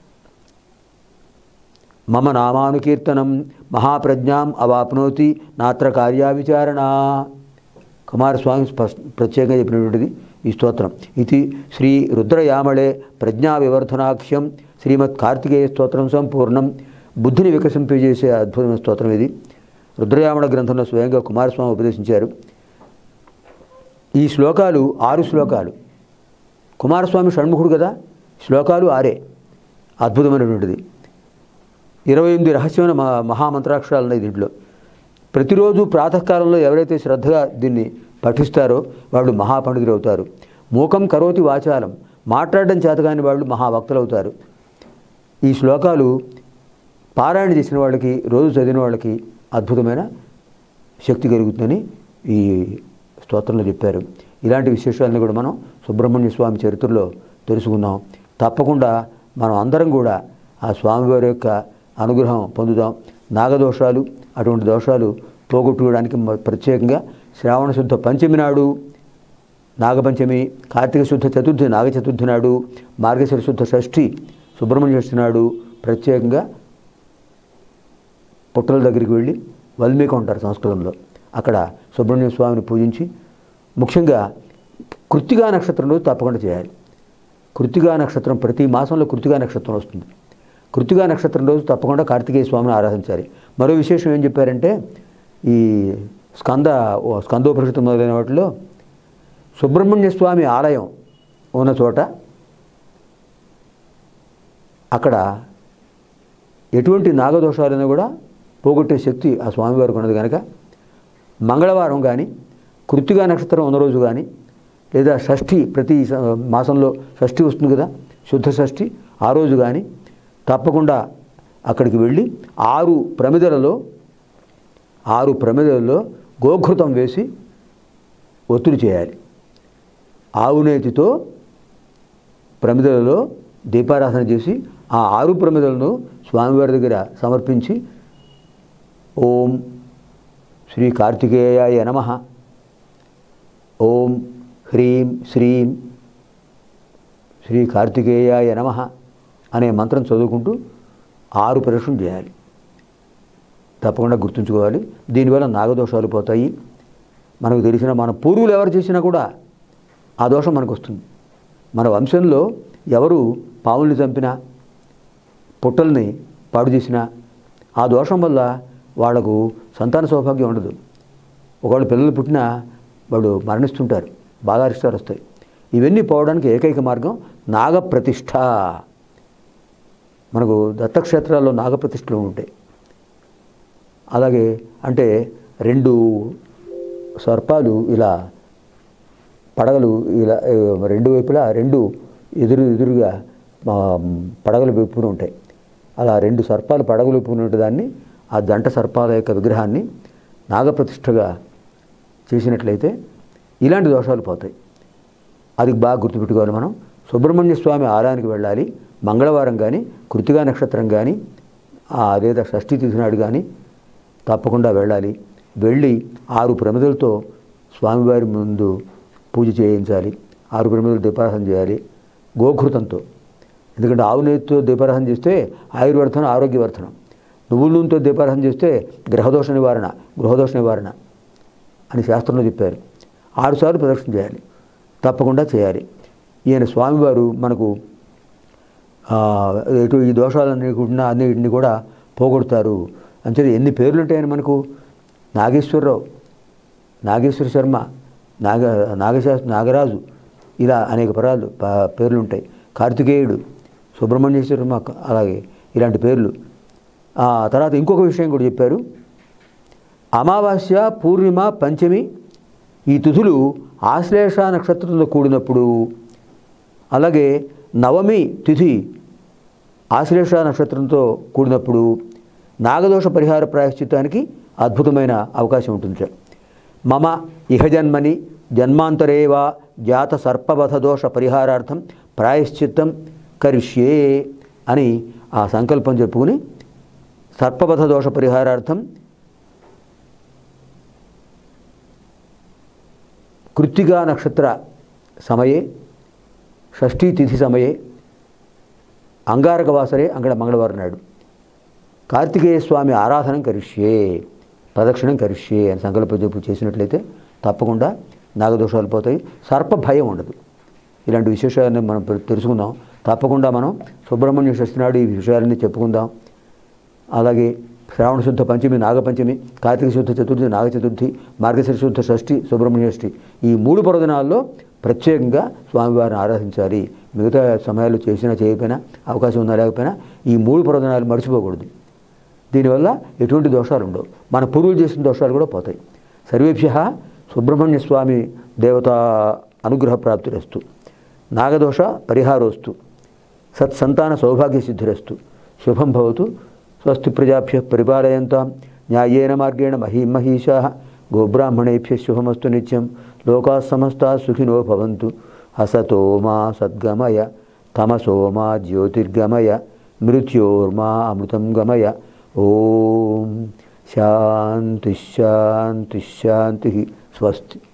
మమ నామానుకీర్తనం మహాప్రజ్ఞాం అవాప్నోతి నాత్ర కార్యా విచారణ కుమారస్వామి స్పష్ట ప్రత్యేకంగా చెప్పినటువంటిది ఈ స్తోత్రం ఇది శ్రీ రుద్రయామళే ప్రజ్ఞా వివర్ధనాఖ్యం శ్రీమద్ కార్తికేయ స్తోత్రం సంపూర్ణం బుద్ధిని వికసింపజేసే అద్భుతమైన స్తోత్రం ఇది రుద్రయామణ గ్రంథంలో స్వయంగా కుమారస్వామి ఉపదేశించారు ఈ శ్లోకాలు ఆరు శ్లోకాలు కుమారస్వామి షణ్ముఖుడు కదా శ్లోకాలు ఆరే అద్భుతమైనటువంటిది ఇరవై ఎనిమిది రహస్యమైన మహా మహామంత్రాక్షరాలు ఉన్నాయి దీంట్లో ప్రతిరోజు ప్రాతకాలంలో ఎవరైతే శ్రద్ధగా దీన్ని పఠిస్తారో వాళ్ళు మహాపండితులు అవుతారు మూకం కరోతి వాచాలం మాట్లాడడం చేతగాని వాళ్ళు మహాభక్తులు అవుతారు ఈ శ్లోకాలు పారాయణ చేసిన వాళ్ళకి రోజు చదివిన వాళ్ళకి అద్భుతమైన శక్తి కలుగుతుందని ఈ స్తోత్రంలో చెప్పారు ఇలాంటి విశేషాలను కూడా మనం సుబ్రహ్మణ్య స్వామి చరిత్రలో తెలుసుకుందాం తప్పకుండా మనం అందరం కూడా ఆ స్వామివారి యొక్క అనుగ్రహం పొందుదాం నాగదోషాలు అటువంటి దోషాలు పోగొట్టుకోవడానికి మ- ప్రత్యేకంగా శ్రావణ శుద్ధ పంచమి నాడు నాగపంచమి కార్తీక శుద్ధ చతుర్థి నాగ చతుర్థి నాడు మార్గశిర శుద్ధ షష్ఠి సుబ్రహ్మణ్య షష్ఠి నాడు ప్రత్యేకంగా పుట్టల దగ్గరికి వెళ్ళి వల్మీక ఉంటారు సంస్కృతంలో అక్కడ సుబ్రహ్మణ్య స్వామిని పూజించి ముఖ్యంగా కృత్తిగా నక్షత్రం రోజు తప్పకుండా చేయాలి కృత్తిగా నక్షత్రం ప్రతి మాసంలో కృత్తిగా నక్షత్రం వస్తుంది కృత్తిగా నక్షత్రం రోజు తప్పకుండా కార్తికేయ స్వామిని ఆరాధించాలి మరో విశేషం ఏం చెప్పారంటే ఈ స్కంద ఓ స్కందోపనిషత్తు మొదలైన వాటిలో సుబ్రహ్మణ్య స్వామి ఆలయం ఉన్న చోట అక్కడ ఎటువంటి నాగదోషాలైనా కూడా పోగొట్టే శక్తి ఆ స్వామివారికి ఉన్నది కనుక మంగళవారం కానీ కృత్తిగా నక్షత్రం ఉన్న రోజు కానీ లేదా షష్ఠి ప్రతి స- మాసంలో షష్ఠి వస్తుంది కదా శుద్ధ షష్ఠి ఆ రోజు కానీ తప్పకుండా అక్కడికి వెళ్ళి ఆరు ప్రమిదలలో ఆరు ప్రమిదలలో గోఘృతం వేసి ఒత్తిడి చేయాలి ఆవునేతితో ప్రమిదలలో దీపారాధన చేసి ఆ ఆరు ప్రమిదలను స్వామివారి దగ్గర సమర్పించి ఓం శ్రీ కార్తికేయాయ నమ ఓం హ్రీం శ్రీం శ్రీ కార్తికేయాయ నమ అనే మంత్రం చదువుకుంటూ ఆరు ప్రదక్షిణలు చేయాలి తప్పకుండా గుర్తుంచుకోవాలి దీనివల్ల నాగదోషాలు పోతాయి మనకు తెలిసిన మన పూర్వులు ఎవరు చేసినా కూడా ఆ దోషం మనకు వస్తుంది మన వంశంలో ఎవరు పావుల్ని చంపినా పుట్టల్ని పాడు చేసినా ఆ దోషం వల్ల వాళ్లకు సంతాన సౌభాగ్యం ఉండదు ఒకవేళ పిల్లలు పుట్టినా వాడు మరణిస్తుంటారు బాగా అరిష్టాలు వస్తాయి ఇవన్నీ పోవడానికి ఏకైక మార్గం నాగప్రతిష్ఠ మనకు దత్తక్షేత్రాల్లో నాగప్రతిష్ఠలు ఉంటాయి అలాగే అంటే రెండు సర్పాలు ఇలా పడగలు ఇలా ఏ, రెండు వైపులా రెండు ఎదురు ఎదురుగా ఆ, పడగలు వైపున ఉంటాయి అలా రెండు సర్పాలు పడగలు వైపున ఉంటే దాన్ని ఆ జంట సర్పాల యొక్క విగ్రహాన్ని నాగప్రతిష్ఠగా చేసినట్లయితే ఇలాంటి దోషాలు పోతాయి అది బాగా గుర్తుపెట్టుకోవాలి మనం సుబ్రహ్మణ్య స్వామి ఆలయానికి వెళ్ళాలి మంగళవారం కానీ కృతిగా నక్షత్రం కానీ లేదా షష్ఠీ తిథి నాడు కానీ తప్పకుండా వెళ్ళాలి వెళ్ళి ఆరు ప్రమిదలతో స్వామివారి ముందు పూజ చేయించాలి ఆరు ప్రమిదలు దీపారాధన చేయాలి గోఘృతంతో ఎందుకంటే ఆవు నెయ్యితో దీపారాధన చేస్తే ఆయుర్వర్ధనం ఆరోగ్యవర్ధనం నువ్వుల నూనెతో దీపారాధన చేస్తే గ్రహదోష నివారణ గృహదోష నివారణ అని శాస్త్రంలో చెప్పారు ఆరుసార్లు ప్రదక్షిణ చేయాలి తప్పకుండా చేయాలి ఈయన స్వామివారు మనకు ఆ, ఎటు ఈ దోషాలన్నీ కూడా అన్నిటిని కూడా పోగొడతారు అంతే ఎన్ని పేర్లు ఉంటాయని మనకు నాగేశ్వరరావు నాగేశ్వర శర్మ నాగ నాగశాస్త్ర నాగరాజు ఇలా అనేక పరాలు ప- పేర్లు ఉంటాయి కార్తికేయుడు సుబ్రహ్మణ్య శర్మ అలాగే ఇలాంటి పేర్లు ఆ తర్వాత ఇంకొక విషయం కూడా చెప్పారు అమావాస్య పూర్ణిమ పంచమి ఈ తిథులు ఆశ్లేష నక్షత్రంతో కూడినప్పుడు అలాగే నవమి తిథి ఆశ్లేష నక్షత్రంతో కూడినప్పుడు నాగదోష పరిహార ప్రాయశ్చిత్తానికి అద్భుతమైన అవకాశం ఉంటుంది సార్ మమ ఇహజన్మని జన్మాంతరేవా జాత సర్పవధ దోష పరిహారార్థం ప్రాయశ్చిత్తం కరిష్యే అని ఆ సంకల్పం చెప్పుకుని సర్పవధ దోష పరిహారార్థం కృత్తిగా నక్షత్ర సమయే షష్ఠీ తిథి సమయే అంగారక వాసరే అంగళ మంగళవారం నాడు కార్తికేయ స్వామి ఆరాధన కరిష్యే ప్రదక్షిణం కరిష్యే అని సంకల్ప జపు చేసినట్లయితే తప్పకుండా నాగదోషాలు పోతాయి సర్ప భయం ఉండదు ఇలాంటి విశేషాలను మనం తె- తెలుసుకుందాం తప్పకుండా మనం సుబ్రహ్మణ్య షష్ఠి నాడు ఈ విషయాలన్నీ చెప్పుకుందాం అలాగే శ్రావణ శుద్ధ పంచమి నాగపంచమి కార్తీక శుద్ధ చతుర్థి నాగ చతుర్థి మార్గశిర శుద్ధ షష్ఠి సుబ్రహ్మణ్య షష్ఠి ఈ మూడు పర్వదినాల్లో ప్రత్యేకంగా స్వామివారిని ఆరాధించాలి మిగతా సమయాల్లో చేసినా చేయకపోయినా అవకాశం ఉన్నా లేకపోయినా ఈ మూడు పర్వదినాలు మర్చిపోకూడదు దీనివల్ల ఎటువంటి దోషాలు ఉండవు మన పూర్వులు చేసిన దోషాలు కూడా పోతాయి సర్వేభ్య సుబ్రహ్మణ్య స్వామి దేవత అనుగ్రహ ప్రాప్తిరస్తు నాగదోష పరిహారోస్తు సత్సంతాన సౌభాగ్య సిద్ధిరస్తు శుభం భవతు స్వస్తి ప్రజాభ్య పరిపాలయంతాం న్యాయేన మార్గేణ మహీం మహిషా గోబ్రాహ్మణేభ్య శుభమస్తు నిత్యం లోకా సమస్తా సుఖినో భవంతు హసతో మా సద్గమయ తమసో మా జ్యోతిర్గమయ మృత్యోర్మా అమృతం గమయ ఓం శాంతి శాంతి శాంతి స్వస్తి